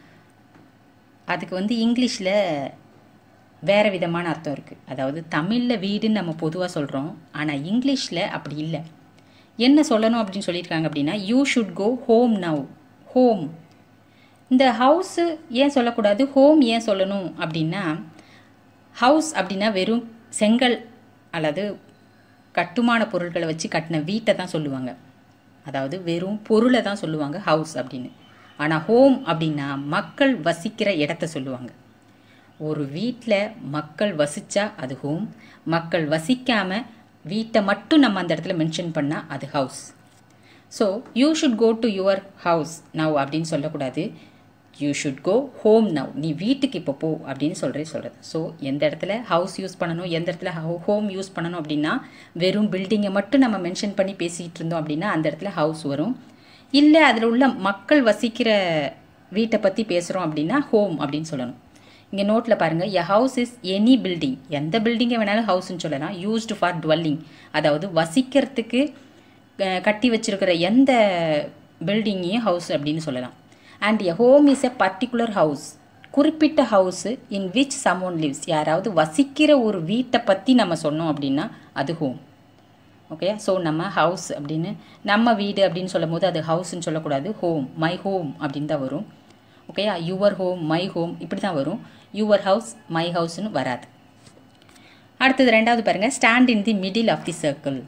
அதுக்கு வந்து இங்கிலீஷில் வேறு விதமான அர்த்தம் இருக்குது அதாவது தமிழில் வீடுன்னு நம்ம பொதுவாக சொல்கிறோம் ஆனால் இங்கிலீஷில் அப்படி இல்லை என்ன சொல்லணும் அப்படின்னு சொல்லியிருக்காங்க அப்படின்னா you should go home now home இந்த ஹவுஸு ஏன் சொல்லக்கூடாது ஹோம் ஏன் சொல்லணும் அப்படின்னா ஹவுஸ் அப்படின்னா வெறும் செங்கல் அல்லது கட்டுமான பொருட்களை வச்சு கட்டின வீட்டை தான் சொல்லுவாங்க அதாவது வெறும் பொருளை தான் சொல்லுவாங்க ஹவுஸ் அப்படின்னு ஆனால் ஹோம் அப்படின்னா மக்கள் வசிக்கிற இடத்த சொல்லுவாங்க ஒரு வீட்டில் மக்கள் வசித்தா அது ஹோம் மக்கள் வசிக்காமல் வீட்டை மட்டும் நம்ம அந்த இடத்துல மென்ஷன் பண்ணால் அது house so you should go to your house now அப்படின்னு சொல்லக்கூடாது you should go home now நீ வீட்டுக்கு இப்போ போ அப்படின்னு சொல்கிறே சொல்கிறது ஸோ எந்த இடத்துல ஹவுஸ் யூஸ் பண்ணணும் எந்த இடத்துல ஹோம் யூஸ் பண்ணணும் அப்படின்னா வெறும் பில்டிங்கை மட்டும் நம்ம மென்ஷன் பண்ணி பேசிகிட்டு இருந்தோம் அப்படின்னா அந்த இடத்துல ஹவுஸ் வரும் இல்லை அதில் உள்ள மக்கள் வசிக்கிற வீட்டை பற்றி பேசுகிறோம் அப்படின்னா ஹோம் அப்படின்னு சொல்லணும் இங்கே நோட்டில் பாருங்கள் a house is any building எந்த பில்டிங்கை வேணாலும் ஹவுஸ்ன்னு சொல்லலாம் யூஸ்டு ஃபார் டுவெல்லிங் அதாவது வசிக்கிறதுக்கு கட்டி வச்சிருக்கிற எந்த பில்டிங்கையும் ஹவுஸ் அப்படின்னு சொல்லலாம் and a home is a particular house குறிப்பிட்ட house in which someone lives யாராவது வசிக்கிற ஒரு வீட்டை பற்றி நம்ம சொன்னோம் அப்படின்னா அது ஹோம் ஓகே ஸோ நம்ம ஹவுஸ் அப்படின்னு நம்ம வீடு அப்படின்னு சொல்லும் போது அது ஹவுஸ்ன்னு சொல்லக்கூடாது ஹோம் மை ஹோம் அப்படின்னு தான் வரும் ஓகேயா யுவர் ஹோம் மை ஹோம் இப்படி தான் வரும் யுவர் ஹவுஸ் மை ஹவுஸ்னு வராது அடுத்தது ரெண்டாவது பாருங்கள் stand in the middle of the circle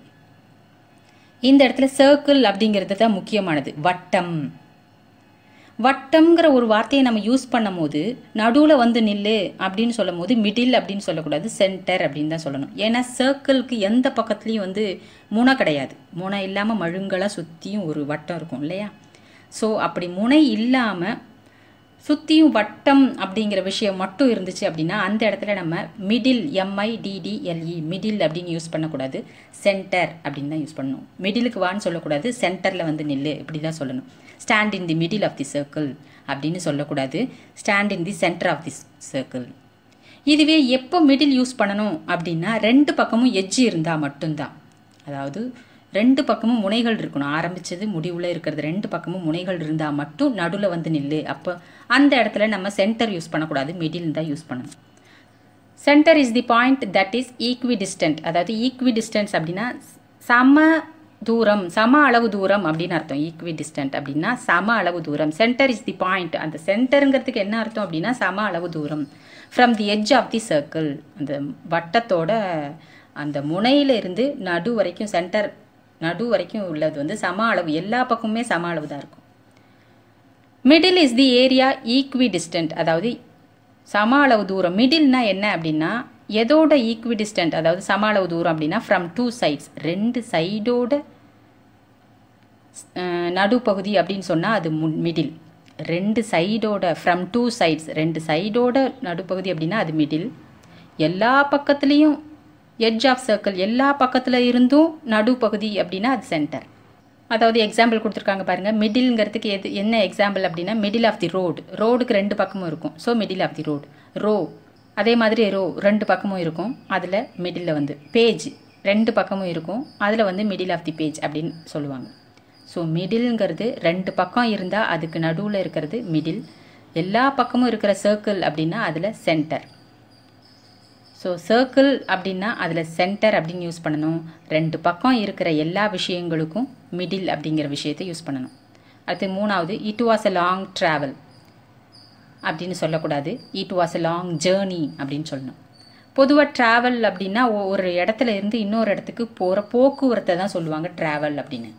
இந்த இடத்துல சர்க்கிள் அப்படிங்கிறது தான் முக்கியமானது வட்டம் வட்டம்ங்கிற ஒரு வார்த்தையை நம்ம யூஸ் பண்ணும் போது நடுவில் வந்து நில்லு அப்படின்னு சொல்லும் போது மிடில் அப்படின்னு சொல்லக்கூடாது சென்டர் அப்படின்னு தான் சொல்லணும் ஏன்னா சர்க்கிளுக்கு எந்த பக்கத்துலேயும் வந்து முனை கிடையாது முனை இல்லாமல் மழுங்கலாக சுற்றியும் ஒரு வட்டம் இருக்கும் இல்லையா ஸோ அப்படி முனை இல்லாமல் சுற்றியும் வட்டம் அப்படிங்கிற விஷயம் மட்டும் இருந்துச்சு அப்படின்னா அந்த இடத்துல நம்ம மிடில் எம்ஐடிடிஎல்இ மிடில் அப்படின்னு யூஸ் பண்ணக்கூடாது சென்டர் அப்படின்னு தான் யூஸ் பண்ணணும் மிடிலுக்கு வான்னு சொல்லக்கூடாது சென்டரில் வந்து நில்லு இப்படி தான் சொல்லணும் stand in the middle of the circle அப்படின்னு சொல்லக்கூடாது stand in the centre of the circle இதுவே எப்போ மிடில் யூஸ் பண்ணணும் அப்படின்னா ரெண்டு பக்கமும் எட்ஜ் இருந்தால் மட்டும்தான் அதாவது ரெண்டு பக்கமும் முனைகள் இருக்கணும் ஆரம்பித்தது முடிவில் இருக்கிறது ரெண்டு பக்கமும் முனைகள் இருந்தால் மட்டும் நடுவில் வந்து நில்லு அப்போ அந்த இடத்துல நம்ம சென்டர் யூஸ் பண்ணக்கூடாது மிடில் தான் யூஸ் பண்ணணும் centre is the point that is equidistant அதாவது ஈக்வி டிஸ்டன்ஸ் அப்படின்னா சம தூரம் சம அளவு தூரம் அப்படின்னு அர்த்தம் ஈக்வி டிஸ்டன்ட் அப்படின்னா சம அளவு தூரம் சென்டர் இஸ் தி பாயிண்ட் அந்த சென்டருங்கிறதுக்கு என்ன அர்த்தம் அப்படின்னா சம அளவு தூரம் from the edge of the circle அந்த வட்டத்தோட அந்த முனையில இருந்து நடு வரைக்கும் சென்டர் நடு வரைக்கும் உள்ளது வந்து சம அளவு எல்லா பக்கமுமே சம அளவு தான் இருக்கும் middle is the area equidistant அதாவது சம அளவு தூரம் மிடில்னா என்ன அப்படின்னா எதோட ஈக்விடிஸ்டன்ட் அதாவது சம அளவு தூரம் அப்படின்னா ஃப்ரம் டூ சைட்ஸ் ரெண்டு சைடோட நடுப்பகுதி அப்படின்னு சொன்னால் அது மிடில் ரெண்டு சைடோட ஃப்ரம் டூ சைட்ஸ் ரெண்டு சைடோட நடுப்பகுதி அப்படின்னா அது மிடில் எல்லா பக்கத்துலேயும் எட்ஜ் ஆஃப் சர்க்கிள் எல்லா பக்கத்தில் இருந்தும் நடுப்பகுதி அப்படின்னா அது சென்டர் அதாவது எக்ஸாம்பிள் கொடுத்துருக்காங்க பாருங்கள் மிடில்ங்கிறதுக்கு எது என்ன எக்ஸாம்பிள் அப்படின்னா மிடில் ஆஃப் தி ரோடு ரோடுக்கு ரெண்டு பக்கமும் இருக்கும் so middle of the road row அதே மாதிரி ரோ ரெண்டு பக்கமும் இருக்கும் அதில் மிடில் வந்து பேஜ் ரெண்டு பக்கமும் இருக்கும் அதில் வந்து மிடில் ஆஃப் தி பேஜ் அப்படின்னு சொல்லுவாங்க ஸோ மிடில்ங்கிறது ரெண்டு பக்கம் இருந்தால் அதுக்கு நடுவில் இருக்கிறது மிடில் எல்லா பக்கமும் இருக்கிற சர்க்கிள் அப்படின்னா அதில் சென்டர் ஸோ சர்க்கிள் அப்படின்னா அதில் சென்டர் அப்படின்னு யூஸ் பண்ணணும் ரெண்டு பக்கம் இருக்கிற எல்லா விஷயங்களுக்கும் மிடில் அப்படிங்கிற விஷயத்தை யூஸ் பண்ணணும் அடுத்து மூணாவது it was a long travel அப்படின்னு சொல்லக்கூடாது it was a long journey அப்படின்னு சொல்லணும் பொதுவாக ட்ராவல் அப்படின்னா ஒரு இடத்துல இருந்து இன்னொரு இடத்துக்கு போகிற போக்குவரத்தை தான் சொல்லுவாங்க ட்ராவல் அப்படின்னு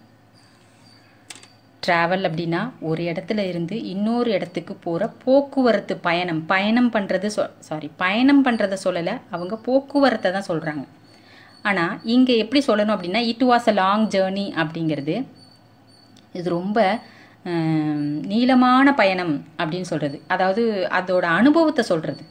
ட்ராவல் அப்படின்னா ஒரு இடத்துல இருந்து இன்னொரு இடத்துக்கு போகிற போக்குவரத்து பயணம் பயணம் பண்ணுறது சொ சாரி பயணம் பண்ணுறத சொல்லலை அவங்க போக்குவரத்தை தான் சொல்கிறாங்க ஆனால் இங்கே எப்படி சொல்லணும் அப்படின்னா it was a long journey அப்படிங்கிறது இது ரொம்ப நீளமான பயணம் அப்படின்னு சொல்கிறது அதாவது அதோட அனுபவத்தை சொல்கிறது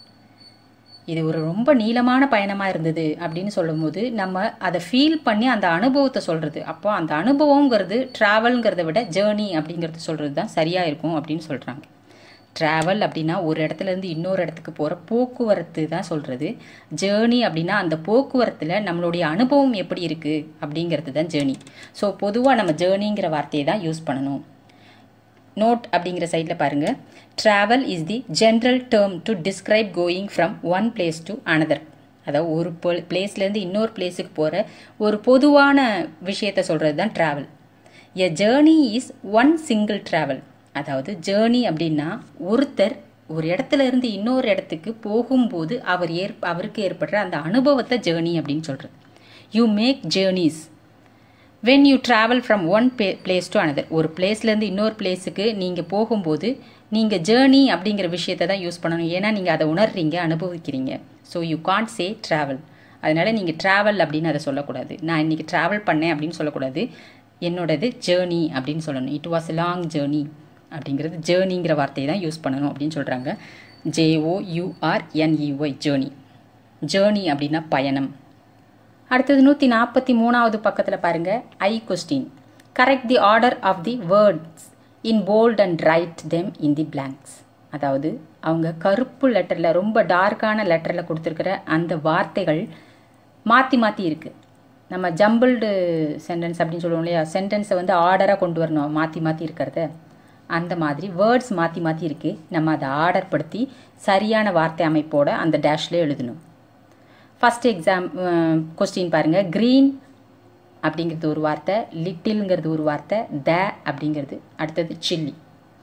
இது ஒரு ரொம்ப நீளமான பயணமாக இருந்தது அப்படின்னு சொல்லும்போது நம்ம அதை ஃபீல் பண்ணி அந்த அனுபவத்தை சொல்கிறது அப்போ அந்த அனுபவங்கிறது ட்ராவல்ங்கிறத விட ஜேர்னி அப்படிங்கிறது சொல்கிறது தான் சரியாக இருக்கும் அப்படின்னு சொல்கிறாங்க ட்ராவல் அப்படின்னா ஒரு இடத்துலேருந்து இன்னொரு இடத்துக்கு போகிற போக்குவரத்து தான் சொல்கிறது ஜேர்னி அப்படின்னா அந்த போக்குவரத்தில் நம்மளுடைய அனுபவம் எப்படி இருக்குது அப்படிங்கிறது தான் ஜேர்னி ஸோ பொதுவாக நம்ம ஜேர்னிங்கிற வார்த்தையை தான் யூஸ் பண்ணணும் நோட் அப்படிங்கிற சைடில் பாருங்கள் travel is the general term to describe going from one place to another அதாவது ஒரு பிளேஸ்லேருந்து இன்னொரு பிளேஸுக்கு போகிற ஒரு பொதுவான விஷயத்தை சொல்கிறது தான் travel a journey is one single travel அதாவது ஜேர்னி அப்படின்னா ஒருத்தர் ஒரு இடத்துல இருந்து இன்னொரு இடத்துக்கு போகும்போது அவர் ஏற் அவருக்கு ஏற்படுற அந்த அனுபவத்தை ஜேர்னி அப்படின்னு சொல்கிறது you make journeys when you travel from one place to another ஒரு பிளேஸ்லேருந்து இன்னொரு பிளேஸுக்கு நீங்கள் போகும்போது நீங்கள் ஜேர்னி அப்படிங்கிற விஷயத்தை தான் யூஸ் பண்ணணும் ஏன்னா நீங்கள் அதை உணர்றீங்க அனுபவிக்கிறீங்க so you can't say travel அதனால் நீங்கள் ட்ராவல் அப்படின்னு அதை சொல்லக்கூடாது நான் இன்றைக்கி ட்ராவல் பண்ணேன் அப்படின்னு சொல்லக்கூடாது என்னோடது ஜேர்னி அப்படின்னு சொல்லணும் இட் வாஸ் லாங் ஜேர்னி அப்படிங்கிறது ஜேர்னிங்கிற வார்த்தையை தான் யூஸ் பண்ணணும் அப்படின்னு சொல்கிறாங்க ஜேஓ யூஆர்என்இஒய் ஜேர்னி ஜேர்னி அப்படின்னா பயணம் அடுத்தது நூற்றி நாற்பத்தி மூணாவது பக்கத்தில் பாருங்கள் I question correct the order of the words in bold and write them in the blanks அதாவது அவங்க கருப்பு லெட்டரில் ரொம்ப டார்க்கான லெட்டரில் கொடுத்துருக்கிற அந்த வார்த்தைகள் மாற்றி மாற்றி இருக்குது நம்ம ஜம்பிள்டு சென்டென்ஸ் அப்படின்னு சொல்லுவோம் இல்லையா சென்டென்ஸை வந்து ஆர்டராக கொண்டு வரணும் மாற்றி மாற்றி இருக்கிறத அந்த மாதிரி வேர்ட்ஸ் மாற்றி மாற்றி இருக்குது நம்ம அதை ஆர்டர் படுத்தி சரியான வார்த்தை அமைப்போட அந்த டேஷ்லேயே எழுதணும் ஃபஸ்ட் எக்ஸாம் கொஸ்டின் பாருங்கள் க்ரீன் அப்படிங்கிறது ஒரு வார்த்தை லிட்டில்ங்கிறது ஒரு வார்த்தை த அப்படிங்கிறது அடுத்தது சில்லி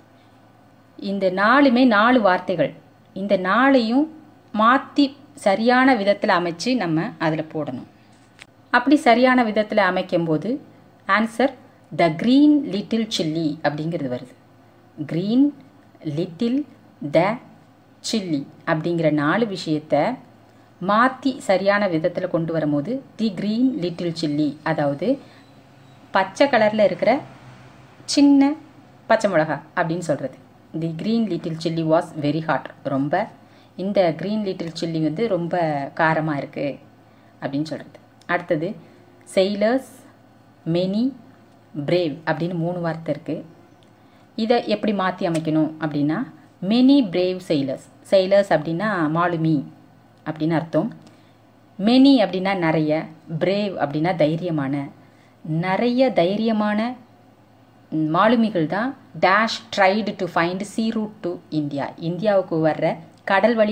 இந்த நாலுமே நாலு வார்த்தைகள் இந்த நாளையும் மாற்றி சரியான விதத்தில் அமைச்சு நம்ம அதில் போடணும் அப்படி சரியான விதத்தில் அமைக்கும்போது answer the green little chilli அப்படிங்கிறது வருது க்ரீன் லிட்டில் த சில்லி அப்படிங்கிற நாலு விஷயத்தை மாற்றி சரியான விதத்தில் கொண்டு வரும்போது தி க்ரீன் லிட்டில் சில்லி அதாவது பச்சை கலரில் இருக்கிற சின்ன பச்சை மிளகா அப்படின்னு சொல்கிறது the green little chilli was very hot ரொம்ப இந்த க்ரீன் லிட்டில் சில்லி வந்து ரொம்ப காரமாக இருக்குது அப்படின்னு சொல்கிறது அடுத்தது செயிலர்ஸ் மெனி பிரேவ் அப்படின்னு மூணு வார்த்தை இருக்குது இதை எப்படி மாற்றி அமைக்கணும் அப்படின்னா மெனி பிரேவ் செயிலர்ஸ் செயிலர்ஸ் அப்படின்னா மாலுமி அப்படின்னு அர்த்தம் மெனி அப்படின்னா நிறைய பிரேவ் அப்படின்னா தைரியமான நிறைய தைரியமான மாலுமிகள் தான் dash tried to find sea route to India இந்தியாவுக்கு வர்ற கடல் வழி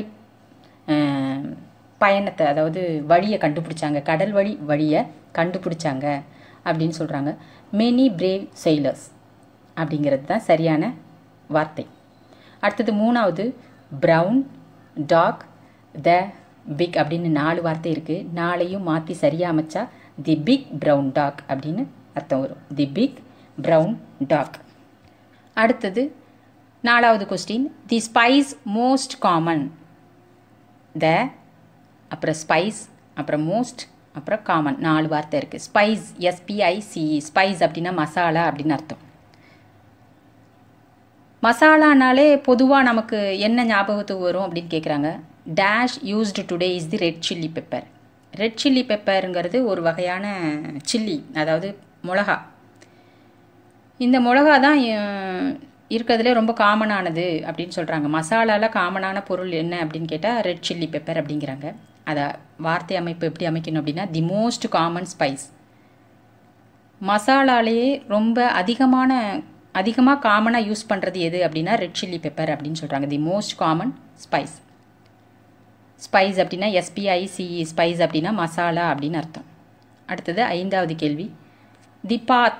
பயணத்தை அதாவது வழியை கண்டுபிடிச்சாங்க கடல் வழி வழியை கண்டுபிடிச்சாங்க அப்படின்னு சொல்கிறாங்க மெனி பிரேவ் செயிலர்ஸ் அப்படிங்கிறது தான் சரியான வார்த்தை அடுத்தது மூணாவது ப்ரவுன் டாக் த பிக் அப்படின்னு நாலு வார்த்தை இருக்குது நாளையும் மாற்றி சரியாக அமைச்சா தி பிக் ப்ரௌன் டாக் அப்படின்னு அர்த்தம் வரும் தி பிக் ப்ரௌன் டாக் அடுத்தது நாலாவது question the spice most common the அப்புறம் ஸ்பைஸ் அப்புறம் மோஸ்ட் அப்புறம் காமன் நாலு வார்த்தை இருக்குது ஸ்பைஸ் எஸ்பிஐசிஇ ஸ்பைஸ் அப்படின்னா மசாலா அப்படின்னு அர்த்தம் மசாலானாலே பொதுவாக நமக்கு என்ன ஞாபகத்துக்கு வரும் அப்படின்னு கேட்குறாங்க dash used today is the red chilli pepper red chilli பெப்பருங்கிறது ஒரு வகையான சில்லி அதாவது மிளகா இந்த மிளகா தான் அஹ், இருக்கிறதுலே ரொம்ப காமனானது அப்படின்னு சொல்கிறாங்க மசாலாவில் காமனான பொருள் என்ன அப்படின்னு கேட்டால் ரெட் சில்லி பெப்பர் அப்படிங்கிறாங்க அதை வார்த்தை அமைப்பு எப்படி அமைக்கணும் அப்படின்னா தி மோஸ்ட் காமன் ஸ்பைஸ் மசாலாலேயே ரொம்ப அதிகமான அதிகமாக காமனாக யூஸ் பண்ணுறது எது அப்படின்னா ரெட் சில்லி பெப்பர் அப்படின்னு சொல்கிறாங்க the most common spice spice அப்படின்னா எஸ்பிஐசிஇ ஸ்பைஸ் அப்படின்னா மசாலா அப்படின்னு அர்த்தம் அடுத்தது ஐந்தாவது கேள்வி தி பாத்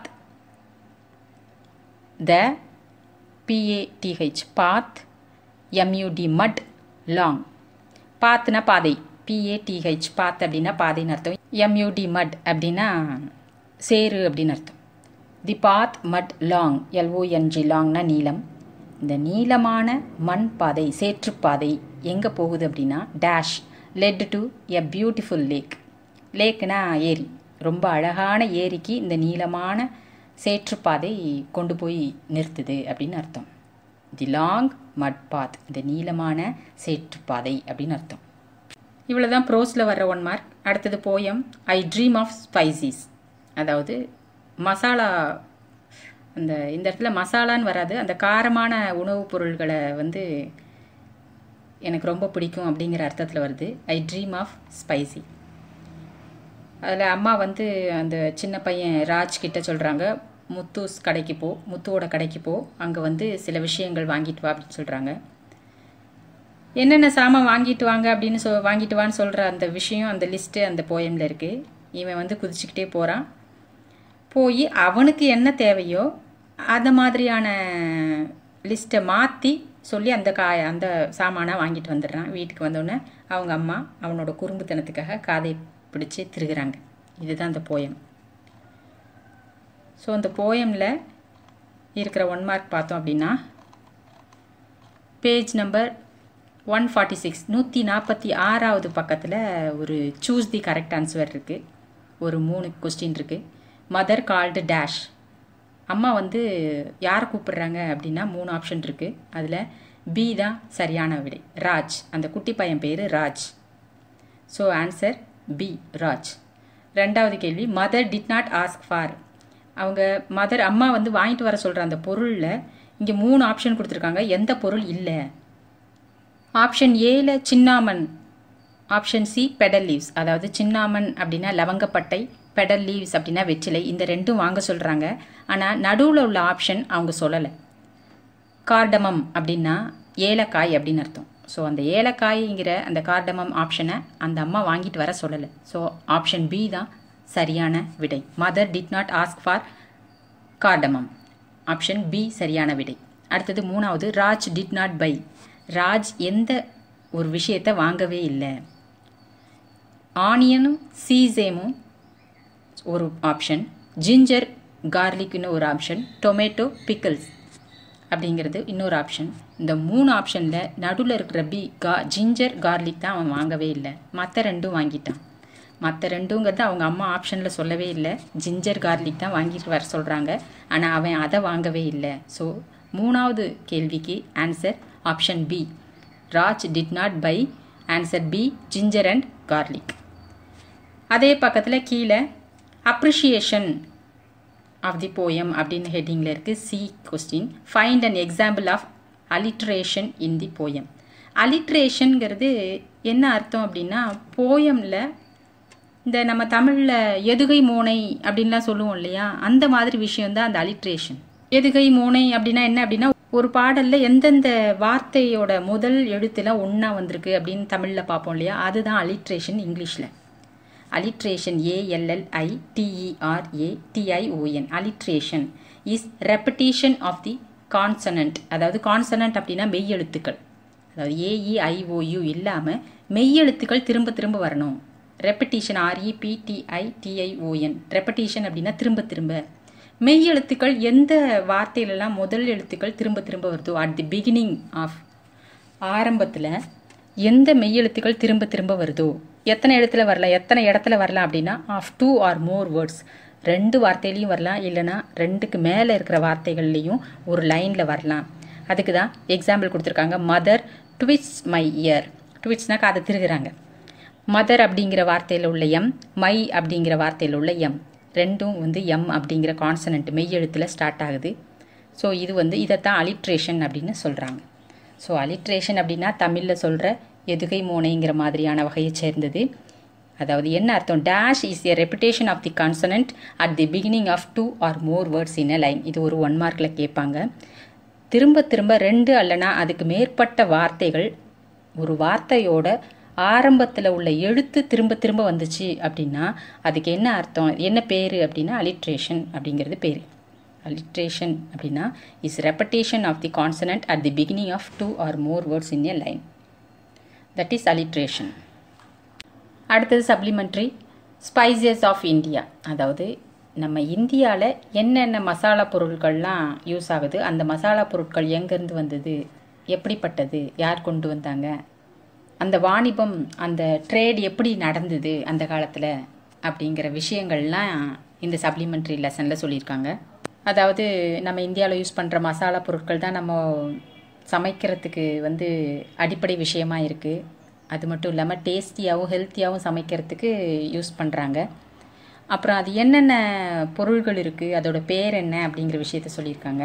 த பிஏடிஹெச் பாத் எம்யூடி மட் லாங் பாத்னா பாதை பிஏடிஹெச் பாத் அப்படின்னா பாதைன்னு அர்த்தம் எம்யூடி மட் அப்படின்னா சேரு அப்படின்னு அர்த்தம் தி பாத் மட் லாங் எல்ஓஎன்ஜி லாங்னா நீளம் இந்த நீளமான மண் பாதை சேற்றுப்பாதை எங்கே போகுது அப்படின்னா dash led to a beautiful lake லேக்னா ஏரி ரொம்ப அழகான ஏரிக்கு இந்த நீளமான சேற்றுப்பாதை கொண்டு போய் நிறுத்துது அப்படின்னு அர்த்தம் தி லாங் மட் பாத் இந்த நீளமான சேற்றுப்பாதை அப்படின்னு அர்த்தம் இவ்வளோ தான் ப்ரோஸில் வர்ற ஒன் மார்க் அடுத்தது poem I dream of spices அதாவது மசாலா அந்த இந்த இடத்துல மசாலான்னு வராது அந்த காரமான உணவுப் பொருள்களை வந்து எனக்கு ரொம்ப பிடிக்கும் அப்படிங்கிற அர்த்தத்தில் வருது ஐ ட்ரீம் ஆஃப் ஸ்பைசி அதில் அம்மா வந்து அந்த சின்ன பையன் ராஜ் கிட்ட சொல்கிறாங்க முத்துஸ் கடைக்கு போ முத்துவோட கடைக்கு போ அங்கே வந்து சில விஷயங்கள் வாங்கிட்டு வா அப்படின்னு சொல்கிறாங்க என்னென்ன சாமான் வாங்கிட்டு வாங்க அப்படின்னு சொ வாங்கிட்டு வான்னு சொல்கிற அந்த விஷயம் அந்த லிஸ்ட்டு அந்த போயமில் இருக்குது இவன் வந்து குதிச்சுக்கிட்டே போகிறான் போய் அவனுக்கு என்ன தேவையோ அந்த மாதிரியான லிஸ்ட்டை மாற்றி சொல்லி அந்த காய அந்த சாமானை வாங்கிட்டு வந்துடுறான் வீட்டுக்கு வந்தோடனே அவங்க அம்மா அவனோட குறும்புத்தனத்துக்காக காதை பிடிச்சி திருகுறாங்க இதுதான் அந்த போயம் ஸோ அந்த போயமில் இருக்கிற ஒன் மார்க் பார்த்தோம் அப்படின்னா page number one forty six நூற்றி நாற்பத்தி ஆறாவது பக்கத்தில் ஒரு சூஸ் தி கரெக்ட் ஆன்சர் இருக்குது ஒரு மூணு கொஸ்டின் இருக்குது மதர் கால்டு டேஷ் அம்மா வந்து யாரை கூப்பிடுறாங்க அப்படின்னா மூணு ஆப்ஷன் இருக்குது அதில் பி தான் சரியான விடை ராஜ் அந்த குட்டி பையன் பேர் Raj so answer B Raj ரெண்டாவது கேள்வி mother did not ask for அவங்க மதர் அம்மா வந்து வாங்கிட்டு வர சொல்கிற அந்த பொருளில் இங்கே மூணு ஆப்ஷன் கொடுத்துருக்காங்க எந்த பொருள் இல்லை ஆப்ஷன் ஏல cinnamon option C petal leaves அதாவது சின்னாமன் அப்படின்னா லவங்கப்பட்டை பெடல் லீவ்ஸ் அப்படின்னா வெற்றிலை இந்த ரெண்டும் வாங்க சொல்கிறாங்க ஆனால் நடுவில் உள்ள ஆப்ஷன் அவங்க சொல்லலை கார்டமம் அப்படின்னா ஏலக்காய் அப்படின்னு அர்த்தம் ஸோ அந்த ஏலக்காய்ங்கிற அந்த கார்டமம் ஆப்ஷனை அந்த அம்மா வாங்கிட்டு வர சொல்லலை ஸோ ஆப்ஷன் பி தான் சரியான விடை mother did not ask for cardamom option B சரியான விடை அடுத்தது மூணாவது Raj did not buy Raj எந்த ஒரு விஷயத்தை வாங்கவே இல்லை ஆனியனும் சீசேமும் ஒரு ஆப்ஷன் ஜிஞ்சர் கார்லிக்னு ஒரு ஆப்ஷன் டொமேட்டோ பிக்கிள்ஸ் அப்படிங்கிறது இன்னொரு ஆப்ஷன் இந்த மூணு ஆப்ஷனில் நடுவில் இருக்கிற பி கா ஜிஞ்சர் கார்லிக் தான் அவன் வாங்கவே இல்லை மற்ற ரெண்டும் வாங்கிட்டான் மற்ற ரெண்டுங்கிறது அவங்க அம்மா ஆப்ஷனில் சொல்லவே இல்லை ஜிஞ்சர் கார்லிக் தான் வாங்கிட்டு வர சொல்கிறாங்க ஆனால் அவன் அதை வாங்கவே இல்லை ஸோ மூணாவது கேள்விக்கு answer option B Raj did not buy answer B ginger and garlic அதே பக்கத்தில் கீழே அப்ரிஷியேஷன் ஆஃப் தி போயம் அப்படின்னு ஹெட்டிங்கில் இருக்குது C question find an example of alliteration in the poem அலிட்ரேஷனுங்கிறது என்ன அர்த்தம் அப்படின்னா போயமில் இந்த நம்ம தமிழில் எதுகை மோனை அப்படின்லாம் சொல்லுவோம் இல்லையா அந்த மாதிரி விஷயம்தான் அந்த அலிட்ரேஷன் எதுகை மோனை அப்படின்னா என்ன அப்படின்னா ஒரு பாடலில் எந்தெந்த வார்த்தையோட முதல் எழுத்துலாம் ஒன்றா வந்திருக்கு அப்படின்னு தமிழில் பார்ப்போம் இல்லையா அதுதான் அலிட்ரேஷன் இங்கிலீஷில் alliteration A L L I T E R A T I O N alliteration is repetition of the consonant அதாவது கான்சனன்ட் அப்படின்னா மெய்யெழுத்துக்கள் அதாவது ஏஇஐஓயு இல்லாமல் மெய்யெழுத்துக்கள் திரும்ப திரும்ப வரணும் ரெப்படீஷன் ஆர்இபிடிஐ டிஐஓஎன் ரெப்படீஷன் அப்படின்னா திரும்ப திரும்ப மெய் எழுத்துக்கள் எந்த வார்த்தையிலலாம் முதல் எழுத்துக்கள் திரும்ப திரும்ப வருதோ அட் தி பிகினிங் ஆஃப் ஆரம்பத்தில் எந்த மெய் எழுத்துக்கள் திரும்ப திரும்ப வருதோ எத்தனை இடத்துல வரலாம் எத்தனை இடத்துல வரலாம் அப்படின்னா of two or more words ரெண்டு வார்த்தையிலையும் வரலாம் இல்லைன்னா ரெண்டுக்கு மேலே இருக்கிற வார்த்தைகள்லையும் ஒரு லைனில் வரலாம் அதுக்கு தான் எக்ஸாம்பிள் கொடுத்துருக்காங்க மதர் ட்விட்ஸ் மை இயர் ட்விட்ஸ்னால் காதை திருகுறாங்க மதர் அப்படிங்கிற வார்த்தையில் உள்ள எம் மை அப்படிங்கிற வார்த்தையில் உள்ள எம் ரெண்டும் வந்து எம் அப்படிங்கிற கான்சனன்ட் மெய் எழுத்தில் ஸ்டார்ட் ஆகுது ஸோ இது வந்து இதைத்தான் அலிட்ரேஷன் அப்படின்னு சொல்கிறாங்க ஸோ அலிட்ரேஷன் அப்படின்னா தமிழில் சொல்கிற எதுகை மோனைங்கிற மாதிரியான வகையை சேர்ந்தது அதாவது என்ன அர்த்தம் dash is a repetition of the consonant at the beginning of two or more words in a line இது ஒரு ஒன் மார்க்கில் கேட்பாங்க திரும்ப திரும்ப ரெண்டு அல்லனா அதுக்கு மேற்பட்ட வார்த்தைகள் ஒரு வார்த்தையோட ஆரம்பத்தில் உள்ள எழுத்து திரும்ப திரும்ப வந்துச்சு அப்படின்னா அதுக்கு என்ன அர்த்தம் என்ன பேர் அப்படின்னா அலிட்ரேஷன் அப்படிங்கிறது பேர் அலிட்ரேஷன் அப்படின்னா is repetition of the consonant at the beginning of two or more words in a line that is alliteration அடுத்தது சப்ளிமெண்ட்ரி ஸ்பைசஸ் ஆஃப் இந்தியா அதாவது நம்ம இந்தியாவில் என்னென்ன மசாலா பொருட்கள்லாம் யூஸ் ஆகுது அந்த மசாலா பொருட்கள் எங்கேருந்து வந்தது எப்படிப்பட்டது யார் கொண்டு வந்தாங்க அந்த வாணிபம் அந்த ட்ரேட் எப்படி நடந்தது அந்த காலத்தில் அப்படிங்கிற விஷயங்கள்லாம் இந்த சப்ளிமெண்ட்ரி லெசனில் சொல்லியிருக்காங்க அதாவது நம்ம இந்தியாவில் யூஸ் பண்ணுற மசாலா பொருட்கள் தான் நம்ம சமைக்கிறதுக்கு வந்து அடிப்படை விஷயமா இருக்குது அது மட்டும் இல்லாமல் டேஸ்டியாகவும் ஹெல்த்தியாகவும் சமைக்கிறதுக்கு யூஸ் பண்ணுறாங்க அப்புறம் அது என்னென்ன பொருள்கள் இருக்குது அதோட பேர் என்ன அப்படிங்கிற விஷயத்த சொல்லியிருக்காங்க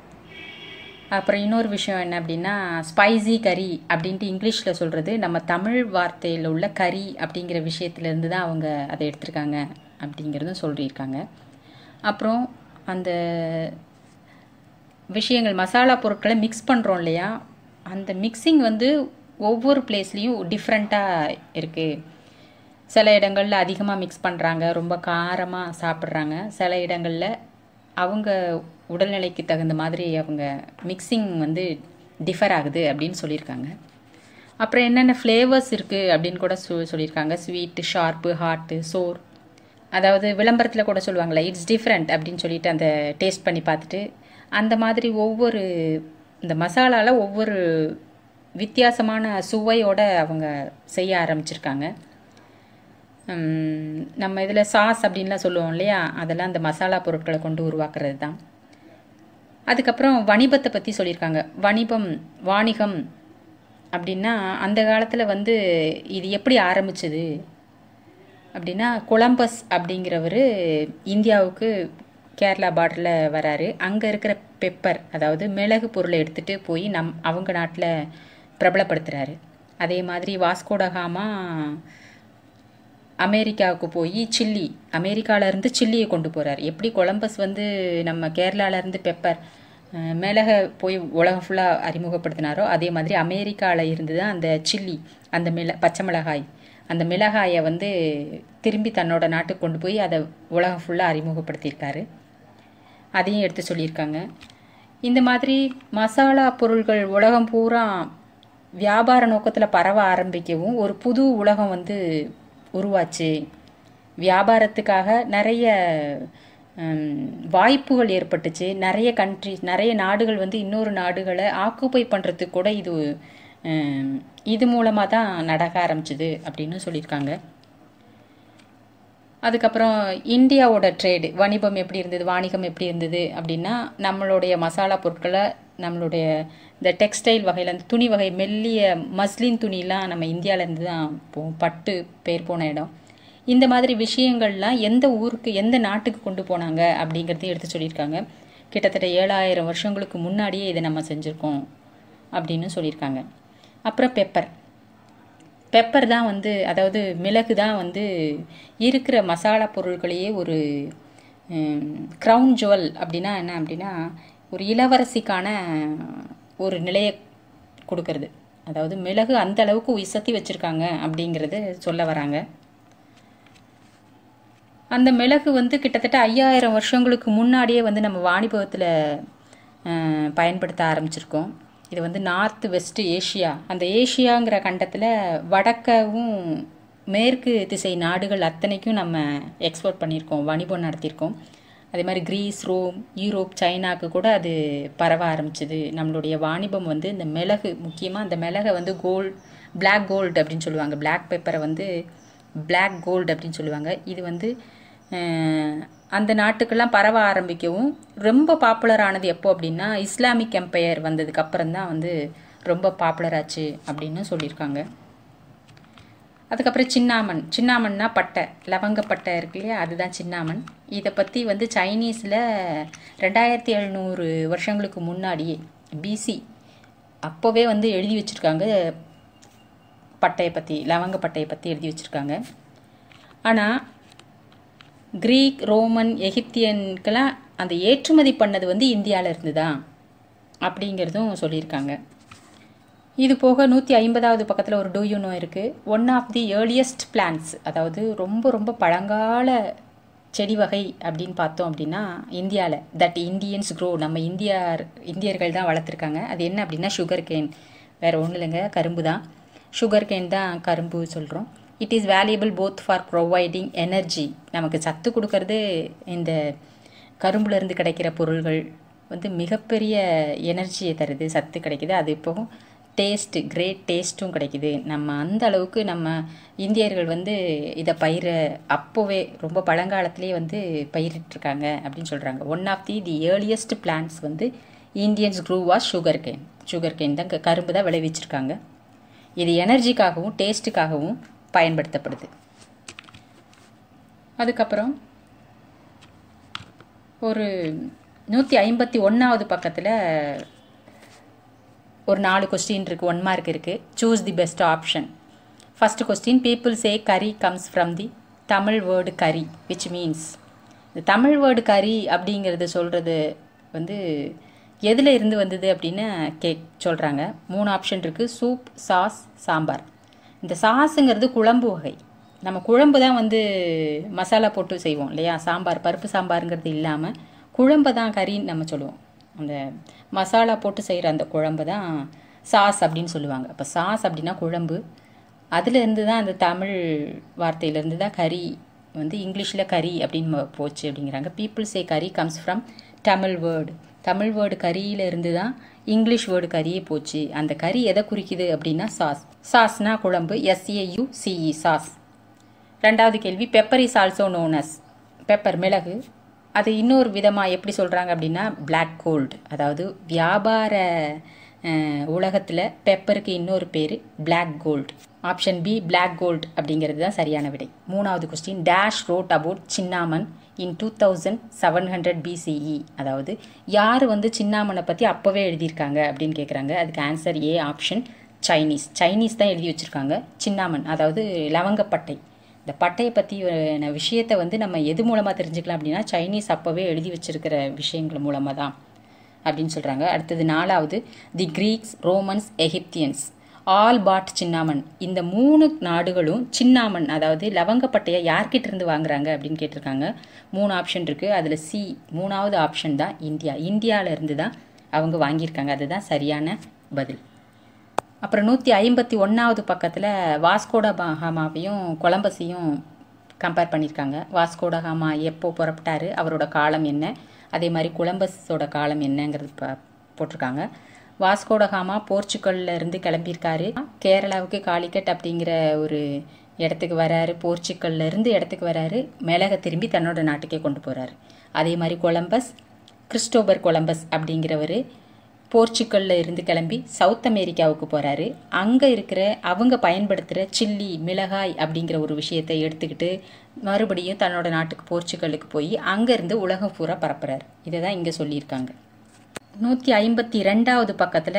அப்புறம் இன்னொரு விஷயம் என்ன அப்படின்னா ஸ்பைசி கறி அப்படின்ட்டு இங்கிலீஷில் சொல்கிறது நம்ம தமிழ் வார்த்தையில் உள்ள கறி அப்படிங்கிற விஷயத்துலேருந்து தான் அவங்க அதை எடுத்திருக்காங்க அப்படிங்கிறதும் சொல்லியிருக்காங்க அப்புறம் அந்த விஷயங்கள் மசாலா பொருட்களை மிக்ஸ் பண்ணுறோம் இல்லையா அந்த மிக்சிங் வந்து ஒவ்வொரு பிளேஸ்லேயும் டிஃப்ரெண்ட்டாக இருக்குது சில இடங்களில் அதிகமாக மிக்ஸ் பண்ணுறாங்க ரொம்ப காரமாக சாப்பிட்றாங்க சில இடங்களில் அவங்க உடல்நிலைக்கு தகுந்த மாதிரி அவங்க மிக்சிங் வந்து டிஃபர் ஆகுது அப்படின்னு சொல்லியிருக்காங்க அப்புறம் என்னென்ன ஃப்ளேவர்ஸ் இருக்குது அப்படின்னு கூட சொ சொல்லியிருக்காங்க ஸ்வீட்டு ஷார்ப்பு ஹாட்டு சோர் அதாவது விளம்பரத்தில் கூட சொல்லுவாங்களே இட்ஸ் டிஃப்ரெண்ட் அப்படின்னு சொல்லிட்டு அந்த டேஸ்ட் பண்ணி பார்த்துட்டு அந்த மாதிரி ஒவ்வொரு இந்த மசாலாவில் ஒவ்வொரு வித்தியாசமான சுவையோட அவங்க செய்ய ஆரம்பிச்சிருக்காங்க நம்ம இதில் சாஸ் அப்படின்லாம் சொல்லுவோம் இல்லையா அதெல்லாம் அந்த மசாலா பொருட்களை கொண்டு உருவாக்குறது தான் அதுக்கப்புறம் வணிபத்தை பற்றி சொல்லியிருக்காங்க வணிபம் வாணிகம் அப்படின்னா அந்த காலத்தில் வந்து இது எப்படி ஆரம்பிச்சது அப்படின்னா கொலம்பஸ் அப்படிங்கிறவர் இந்தியாவுக்கு கேரளா பார்டரில் வராரு அங்கே இருக்கிற பெப்பர் அதாவது மிளகு பொருளை எடுத்துகிட்டு போய் நம் அவங்க நாட்டில் பிரபலப்படுத்துகிறாரு அதே மாதிரி வாஸ்கோடகாமா அமெரிக்காவுக்கு போய் சில்லி அமெரிக்காவிலேருந்து சில்லியை கொண்டு போகிறார் எப்படி கொலம்பஸ் வந்து நம்ம கேரளாவிலேருந்து பெப்பர் மிளகை போய் உலகம் ஃபுல்லாக அறிமுகப்படுத்தினாரோ அதே மாதிரி அமெரிக்காவில் இருந்து தான் அந்த சில்லி அந்த மிள பச்சை மிளகாய் அந்த மிளகாயை வந்து திரும்பி தன்னோட நாட்டுக்கு கொண்டு போய் அதை உலகம் ஃபுல்லாக அறிமுகப்படுத்தியிருக்காரு அதையும் எடுத்து சொல்லியிருக்காங்க இந்த மாதிரி மசாலா பொருள்கள் உலகம் பூரா வியாபார நோக்கத்தில் பரவ ஆரம்பிக்கவும் ஒரு புது உலகம் வந்து உருவாச்சு வியாபாரத்துக்காக நிறைய வாய்ப்புகள் ஏற்பட்டுச்சு நிறைய கண்ட்ரிஸ் நிறைய நாடுகள் வந்து இன்னொரு நாடுகளை ஆக்குப்பை பண்ணுறதுக்கு கூட இது இது மூலமாக தான் நடக்க ஆரம்பிச்சுது அப்படின்னு சொல்லியிருக்காங்க அதுக்கப்புறம் இந்தியாவோட ட்ரேடு வணிபம் எப்படி இருந்தது வாணிகம் எப்படி இருந்தது அப்படின்னா நம்மளுடைய மசாலா பொருட்களை நம்மளுடைய இந்த டெக்ஸ்டைல் வகையில் அந்த துணி வகை மெல்லிய மஸ்லின் துணிலாம் நம்ம இந்தியாவிலேருந்து தான் போவோம் பட்டு பேர் போன இடம் இந்த மாதிரி விஷயங்கள்லாம் எந்த ஊருக்கு எந்த நாட்டுக்கு கொண்டு போனாங்க அப்படிங்கிறதையும் எடுத்து சொல்லியிருக்காங்க கிட்டத்தட்ட ஏழாயிரம் வருஷங்களுக்கு முன்னாடியே இதை நம்ம செஞ்சுருக்கோம் அப்படின்னு சொல்லியிருக்காங்க அப்புறம் பெப்பர் பெப்பர் தான் வந்து அதாவது மிளகு தான் வந்து இருக்கிற மசாலா பொருட்களையே ஒரு க்ரௌன் ஜுவல் அப்படின்னா என்ன அப்படின்னா ஒரு இளவரசிக்கான ஒரு நிலையை கொடுக்கறது அதாவது மிளகு அந்த அளவுக்கு உயர்த்தி வச்சுருக்காங்க அப்படிங்கிறது சொல்ல வராங்க அந்த மிளகு வந்து கிட்டத்தட்ட ஐயாயிரம் வருஷங்களுக்கு முன்னாடியே வந்து நம்ம வாணிபத்தில் பயன்படுத்த ஆரம்பிச்சிருக்கோம் இது வந்து நார்த் வெஸ்ட் ஏஷியா அந்த ஏஷியாங்கிற கண்டத்தில் வடக்கவும் மேற்கு திசை நாடுகள் அத்தனைக்கும் நம்ம எக்ஸ்போர்ட் பண்ணியிருக்கோம் வணிபம் நடத்தியிருக்கோம் அதே மாதிரி கிரீஸ் ரோம் யூரோப் சைனாக்கு கூட அது பரவ ஆரம்பிச்சது நம்மளுடைய வாணிபம் வந்து இந்த மிளகு முக்கியமாக அந்த மிளகை வந்து கோல்ட் பிளாக் கோல்டு அப்படின்னு சொல்லுவாங்க பிளாக் பெப்பரை வந்து பிளாக் கோல்டு அப்படின்னு சொல்லுவாங்க இது வந்து அஹ், அந்த நாட்டுக்கெல்லாம் பரவ ஆரம்பிக்கவும் ரொம்ப பாப்புலர் ஆனது எப்போ அப்படின்னா இஸ்லாமிக் எம்பையர் வந்ததுக்கு அப்புறம் தான் வந்து ரொம்ப பாப்புலர் ஆச்சு அப்படின்னு சொல்லியிருக்காங்க அதுக்கப்புறம் சின்னாமன் சின்னாமன்னா பட்டை லவங்க பட்டை இருக்கு இல்லையா அதுதான் சின்னாமன் இதை பற்றி வந்து சைனீஸில் ரெண்டாயிரத்தி எழுநூறு வருஷங்களுக்கு முன்னாடியே பிசி அப்போவே வந்து எழுதி வச்சுருக்காங்க பட்டையை பற்றி லவங்க பட்டையை பற்றி எழுதி வச்சுருக்காங்க ஆனால் கிரீக் ரோமன் எகிப்தியனுக்கெல்லாம் அந்த ஏற்றுமதி பண்ணது வந்து இந்தியாவில் இருந்து தான் அப்படிங்கிறதும் சொல்லியிருக்காங்க இது போக நூற்றி ஐம்பதாவது பக்கத்தில் ஒரு டூயூனோ இருக்குது one of the earliest plants அதாவது ரொம்ப ரொம்ப பழங்கால செடி வகை அப்படின்னு பார்த்தோம் அப்படின்னா இந்தியாவில் தட் இந்தியன்ஸ் க்ரோ நம்ம இந்தியார் இந்தியர்கள் தான் வளர்த்துருக்காங்க அது என்ன அப்படின்னா சுகர் கேன் வேறு ஒன்றும் இல்லைங்க கரும்பு தான் சுகர் கேன் தான் கரும்பு சொல்கிறோம் it is valuable both for providing energy நமக்கு சத்து கொடுக்கறது இந்த கரும்புலேருந்து கிடைக்கிற பொருள்கள் வந்து மிகப்பெரிய எனர்ஜியை தருது சத்து கிடைக்குது அது இப்போ டேஸ்ட்டு கிரேட் டேஸ்ட்டும் கிடைக்குது நம்ம அந்த அளவுக்கு நம்ம இந்தியர்கள் வந்து இதை பயிர அப்போவே ரொம்ப பழங்காலத்திலே வந்து பயிரிட்டிருக்காங்க அப்படின்னு சொல்கிறாங்க one of the the earliest plants வந்து Indians grew was sugar cane sugar cane தான் க- கரும்பு தான் விளைவிச்சிருக்காங்க இது எனர்ஜிக்காகவும் டேஸ்ட்டுக்காகவும் பயன்படுத்தப்படுது அதுக்கப்புறம் ஒரு நூற்றி ஐம்பத்தி ஒன்றாவது பக்கத்தில் ஒரு நாலு கொஸ்டின் இருக்குது ஒன் மார்க் இருக்குது choose the best option first question people say curry comes from the Tamil word curry which means இந்த தமிழ் வேர்டு கரி அப்படிங்கிறது சொல்கிறது வந்து எதில் இருந்து வந்தது அப்படின்னு கே சொல்கிறாங்க மூணு ஆப்ஷன் இருக்குது சூப் சாஸ் சாம்பார் இந்த சாஸுங்கிறது குழம்பு வகை நம்ம குழம்பு தான் வந்து மசாலா போட்டு செய்வோம் இல்லையா சாம்பார் பருப்பு சாம்பாருங்கிறது இல்லாமல் குழம்பை தான் கறின்னு நம்ம சொல்லுவோம் அந்த மசாலா போட்டு செய்கிற அந்த குழம்பு தான் சாஸ் அப்படின்னு சொல்லுவாங்க அப்போ சாஸ் அப்படின்னா குழம்பு அதுலேருந்து தான் அந்த தமிழ் வார்த்தையிலேருந்து தான் கறி வந்து இங்கிலீஷில் கறி அப்படின்னு ம- போச்சு அப்படிங்கிறாங்க people say curry comes from Tamil word Tamil word கறியில இருந்து தான் இங்கிலீஷ் வேர்டு கறியே போச்சு அந்த கறி எதை குறிக்குது அப்படின்னா சாஸ் சாஸ்னா குழம்பு எஸ்ஏயு சிஇ சாஸ் ரெண்டாவது கேள்வி pepper is also known as pepper மிளகு அது இன்னொரு விதமாக எப்படி சொல்கிறாங்க அப்படின்னா பிளாக் கோல்டு அதாவது வியாபார உலகத்தில் பெப்பருக்கு இன்னொரு பேர் black gold option B black gold அப்படிங்கிறது தான் சரியான விடை மூணாவது question dash wrote about cinnamon in two thousand seven hundred B C E அதாவது யார் வந்து சின்னாமனை பற்றி அப்போவே எழுதியிருக்காங்க அப்படின்னு கேட்குறாங்க அதுக்கு answer A option Chinese Chinese தான் எழுதி வச்சுருக்காங்க சின்னாமன் அதாவது லவங்கப்பட்டை இந்த பட்டையை பற்றி விஷயத்தை வந்து நம்ம எது மூலமாக தெரிஞ்சுக்கலாம் அப்படின்னா சைனீஸ் அப்போவே எழுதி வச்சிருக்கிற விஷயங்கள் மூலமாக தான் அப்படின்னு சொல்கிறாங்க அடுத்தது நாலாவது the Greeks Romans Egyptians all bought cinnamon இந்த மூணு நாடுகளும் சின்னாமன் அதாவது லவங்கப்பட்டையை யார்கிட்ட இருந்து வாங்குறாங்க அப்படின்னு கேட்டிருக்காங்க மூணு ஆப்ஷன் இருக்குது அதில் சி மூணாவது ஆப்ஷன் தான் இந்தியா இந்தியால இருந்து தான் அவங்க வாங்கியிருக்காங்க அதுதான் சரியான பதில் அப்புறம் நூற்றி ஐம்பத்தி ஒன்றாவது பக்கத்தில் வாஸ்கோட ஹாமாவையும் கொலம்பஸையும் கம்பேர் பண்ணியிருக்காங்க வாஸ்கோட ஹாமா எப்போ புறப்பட்டாரு அவரோட காலம் என்ன அதே மாதிரி கொலம்பஸோட காலம் என்னங்கிறது ப போட்டிருக்காங்க வாஸ்கோட ஹாமா போர்ச்சுகல்ல இருந்து கிளம்பியிருக்காரு கேரளாவுக்கு காலிக்கட் அப்படிங்கிற ஒரு இடத்துக்கு வராரு போர்ச்சுகல்ல இருந்து இடத்துக்கு வராரு மிளக திரும்பி தன்னோட நாட்டுக்கே கொண்டு போகிறாரு அதே மாதிரி கொலம்பஸ் கிறிஸ்டோபர் கொலம்பஸ் அப்படிங்கிறவர் போர்ச்சுகல்ல இருந்து கிளம்பி சவுத் அமெரிக்காவுக்கு போகிறாரு அங்கே இருக்கிற அவங்க பயன்படுத்துகிற சில்லி மிளகாய் அப்படிங்கிற ஒரு விஷயத்தை எடுத்துக்கிட்டு மறுபடியும் தன்னோட நாட்டுக்கு போர்ச்சுகலுக்கு போய் அங்கேருந்து உலகம் பூரா பரப்புறாரு இதை தான் இங்கே சொல்லியிருக்காங்க நூற்றி ஐம்பத்தி ரெண்டாவது பக்கத்தில்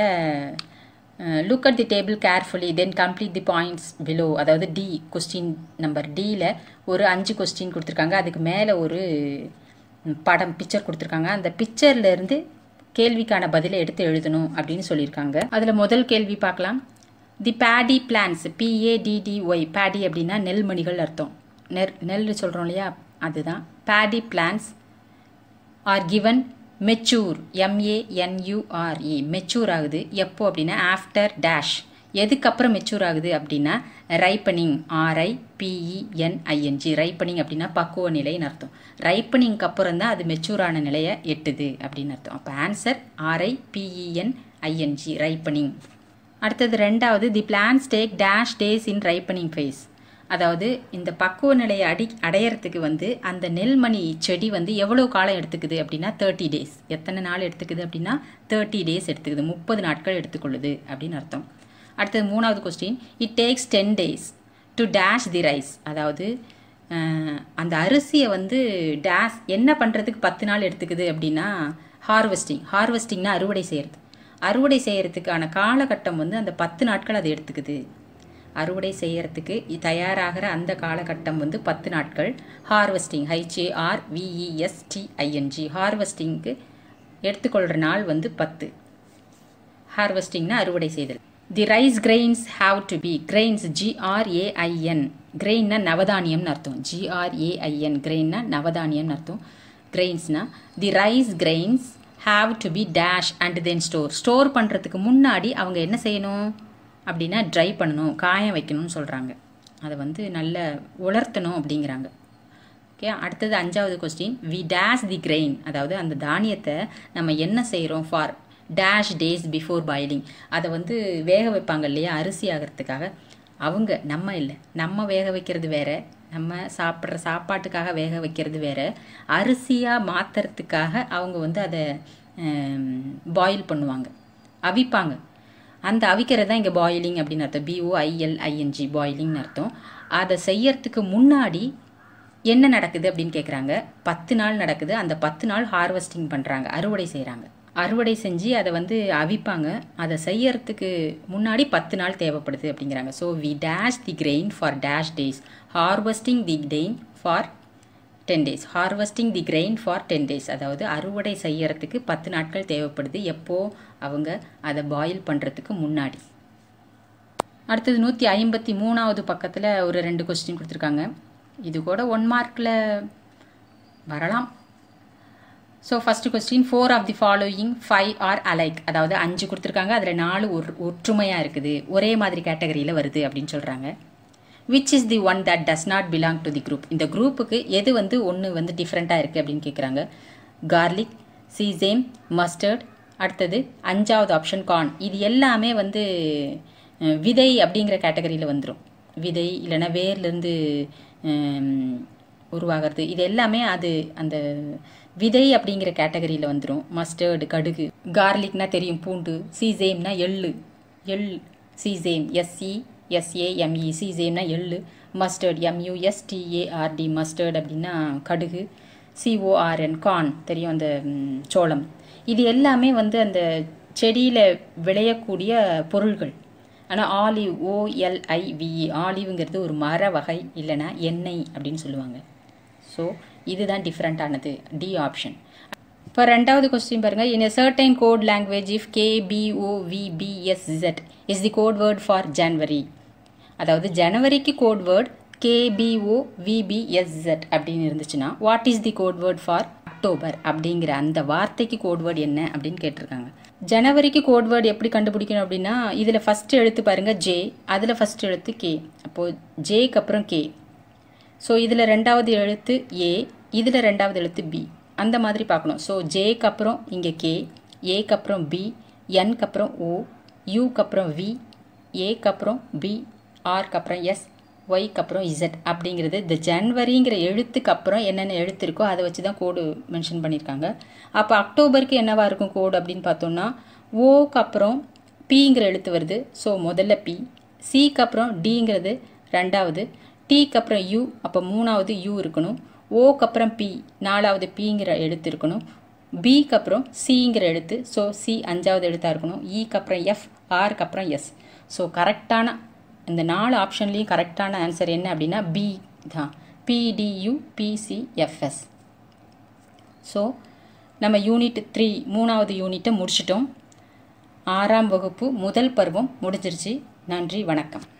look at the table carefully then complete the points below அதாவது டி கொஸ்டின் நம்பர் டியில் ஒரு அஞ்சு கொஸ்டின் கொடுத்துருக்காங்க அதுக்கு மேலே ஒரு ம், படம் பிக்சர் கொடுத்துருக்காங்க அந்த பிக்சர்ல இருந்து கேள்விக்கான பதிலை எடுத்து எழுதணும் அப்படின்னு சொல்லியிருக்காங்க அதில் முதல் கேள்வி பார்க்கலாம் the paddy plants P A D D Y paddy அப்படின்னா நெல்மணிகள் அர்த்தம் நெல் நெல் சொல்கிறோம் இல்லையா அதுதான் paddy plants are given mature M A N U R E mature ஆகுது எப்போ அப்படின்னா ஆஃப்டர் டேஷ் எதுக்கப்புறம் மெச்சூர் ஆகுது அப்படின்னா ரைப்பனிங் ஆர்ஐ பிஇஎன்ஐஎன்ஜி ரைப்பனிங் அப்படின்னா பக்குவ நிலைன்னு அர்த்தம் ரைப்பனிங்க்கு அப்புறம் தான் அது மெச்சூர் ஆன நிலையை எட்டுது அப்படின்னு அர்த்தம் அப்போ ஆன்சர் ஆர்ஐ பிஇஎன்ஐஎன்ஜி ரைப்பனிங் அடுத்தது ரெண்டாவது the plants take dash days in ripening phase அதாவது இந்த பக்குவ நிலையை அடி அடையறதுக்கு வந்து அந்த நெல்மணி செடி வந்து எவ்வளோ காலம் எடுத்துக்குது அப்படின்னா தேர்ட்டி டேஸ் எத்தனை நாள் எடுத்துக்குது அப்படின்னா தேர்ட்டி டேஸ் எடுத்துக்குது முப்பது நாட்கள் எடுத்துக்கொள்ளுது அப்படின்னு அர்த்தம் அடுத்தது மூணாவது question it takes ten days to dash the rice அதாவது அஹ், அந்த அரிசியை வந்து டேஷ் என்ன பண்ணுறதுக்கு பத்து நாள் எடுத்துக்குது அப்படின்னா ஹார்வெஸ்டிங் ஹார்வெஸ்டிங்னா அறுவடை செய்கிறது அறுவடை செய்யறதுக்கான காலகட்டம் வந்து அந்த பத்து நாட்கள் அது எடுத்துக்குது அறுவடை செய்யறதுக்கு இ- தயாராகிற அந்த காலகட்டம் வந்து பத்து நாட்கள் ஹார்வெஸ்டிங் ஹைச்ஏஆர் விஇஎஸ்டிஐஎன்ஜி ஹார்வெஸ்டிங்க்கு எடுத்துக்கொள்கிற நாள் வந்து பத்து ஹார்வெஸ்டிங்னா அறுவடை செய்தல் the rice grains have to be grains G R A I N கிரெயின்னா நவதானியம்னு அர்த்தம் ஜிஆர்ஏஐஎன் கிரெயின்னா நவதானியம்னு அர்த்தம் கிரெயின்ஸ்னா the rice grains have to be dash and then store store பண்ணுறதுக்கு முன்னாடி அவங்க என்ன செய்யணும் அப்படின்னா ட்ரை பண்ணணும் காய வைக்கணும்னு சொல்கிறாங்க அதை வந்து நல்ல உலர்த்தணும் அப்படிங்கிறாங்க ஓகே அடுத்தது அஞ்சாவது question we dash the grain அதாவது அந்த தானியத்தை நம்ம என்ன செய்கிறோம் for dash days before boiling அதை வந்து வேக வைப்பாங்க இல்லையா அரிசி ஆகிறதுக்காக அவங்க நம்ம இல்லை நம்ம வேக வைக்கிறது வேற நம்ம சாப்பிட்ற சாப்பாட்டுக்காக வேக வைக்கிறது வேற அரிசியாக மாற்றுறதுக்காக அவங்க வந்து அதை பாயில் பண்ணுவாங்க அவிப்பாங்க அந்த அவிக்கிறது தான் இங்கே பாயிலிங் அப்படின்னு அர்த்தம் பிஓஐஎல்ஐஎன்ஜி பாயிலிங்னு அர்த்தம் அதை செய்யறதுக்கு முன்னாடி என்ன நடக்குது அப்படின்னு கேட்குறாங்க பத்து நாள் நடக்குது அந்த பத்து நாள் ஹார்வெஸ்டிங் பண்ணுறாங்க அறுவடை செய்கிறாங்க அறுவடை செஞ்சு அதை வந்து அவிப்பாங்க அதை செய்யறதுக்கு முன்னாடி பத்து நாள் தேவைப்படுது அப்படிங்கிறாங்க so we dash the grain for dash days harvesting the grain for ten days harvesting the grain for ten days அதாவது அறுவடை செய்யறதுக்கு பத்து நாட்கள் தேவைப்படுது எப்போ அவங்க அதை பாயில் பண்ணுறதுக்கு முன்னாடி அடுத்தது நூற்றி ஐம்பத்தி மூணாவது பக்கத்தில் ஒரு ரெண்டு கொஸ்டின் கொடுத்துருக்காங்க இது கூட ஒன் மார்க்கில் வரலாம் so first question four of the following five are alike அதாவது அஞ்சு கொடுத்துருக்காங்க அதில் நாலு ஒரு ஒற்றுமையாக இருக்குது ஒரே மாதிரி கேட்டகரியில் வருது அப்படின்னு சொல்கிறாங்க which is the one that does not belong to the group இந்த குரூப்புக்கு எது வந்து ஒன்று வந்து டிஃப்ரெண்ட்டாக இருக்குது அப்படின்னு கேட்குறாங்க கார்லிக் சீசேம் மஸ்டர்ட் அடுத்தது அஞ்சாவது ஆப்ஷன் கார்ன் இது எல்லாமே வந்து அஹ், விதை அப்படிங்கிற கேட்டகரியில் வந்துடும் விதை இல்லைன்னா வேர்லேருந்து உருவாகிறது இது எல்லாமே அது அந்த விதை அப்படிங்கிற கேட்டகரியில் வந்துடும் மஸ்டர்டு கடுகு கார்லிக்னா தெரியும் பூண்டு சீசேம்னா எள்ளு எள் சீசேம் எஸ்சி எஸ்ஏஎம்இ சீசேம்னா எள்ளு மஸ்டர்ட் எம்யூஎஸ்டிஏஆர்டி மஸ்டர்ட் அப்படின்னா கடுகு சிஓஆர்என் கார்ன் தெரியும் அந்த ம், சோளம் இது எல்லாமே வந்து அந்த செடியில் விளையக்கூடிய பொருள்கள் ஆனால் ஆலிவ் ஓஎல்ஐவிஇ ஆலிவ்ங்கிறது ஒரு மர வகை இல்லைன்னா எண்ணெய் அப்படின்னு சொல்லுவாங்க ஸோ இதுதான் டிஃப்ரெண்ட்டானது டி ஆப்ஷன் இப்போ ரெண்டாவது கொஸ்டின் பாருங்க in a certain code language if K P O V B S Z is the code word for January அதாவது ஜனவரிக்கு கோட் வேர்ட் கேபிஓ விபிஎஸ்இசட் அப்படின்னு இருந்துச்சுன்னா what is the code word for October அப்படிங்கிற அந்த வார்த்தைக்கு கோட் வேர்ட் என்ன அப்படின்னு கேட்டிருக்காங்க ஜனவரிக்கு கோட் வேர்ட் எப்படி கண்டுபிடிக்கணும் அப்படின்னா இதில் ஃபஸ்ட்டு எழுத்து பாருங்க ஜே அதில் ஃபஸ்ட் எழுத்து கே அப்போது ஜேக்கு அப்புறம் கே ஸோ இதில் ரெண்டாவது எழுத்து ஏ இதில் ரெண்டாவது எழுத்து பி அந்த மாதிரி பார்க்கணும் ஸோ ஜேக்கு அப்புறம் இங்கே கே ஏக்கு அப்புறம் பி என்க்கு அப்புறம் ஓ யூக்கு அப்புறம் வி ஏக்கு அப்புறம் பி ஆர்க்கு அப்புறம் எஸ் ஒய்க்கு அப்புறம் இசட் அப்படிங்கிறது இந்த ஜனவரிங்கிற எழுத்துக்கு அப்புறம் என்னென்ன எழுத்து இருக்கோ அதை வச்சு தான் கோடு மென்ஷன் பண்ணியிருக்காங்க அப்போ அக்டோபருக்கு என்னவா இருக்கும் கோடு அப்படின்னு பார்த்தோம்னா ஓக்கு அப்புறம் பிங்கிற எழுத்து வருது ஸோ முதல்ல பி சிக்கு அப்புறம் டிங்கிறது ரெண்டாவது டீக்கு அப்புறம் யூ அப்போ மூணாவது யூ இருக்கணும் ஓக்கு அப்புறம் பி நாலாவது பிங்கிற எழுத்து இருக்கணும் பிக்கு அப்புறம் சிங்கிற எழுத்து ஸோ சி அஞ்சாவது எழுத்தாக இருக்கணும் ஈக்கு அப்புறம் எஃப் ஆருக்கு அப்புறம் எஸ் ஸோ கரெக்டான இந்த நாலு ஆப்ஷன்லேயும் கரெக்டான ஆன்சர் என்ன அப்படின்னா பி தான் பிடியு பிசிஎஃப்எஸ் ஸோ நம்ம யூனிட் த்ரீ மூணாவது யூனிட்டை முடிச்சிட்டோம் ஆறாம் வகுப்பு முதல் பருவம் முடிஞ்சிருச்சு நன்றி வணக்கம்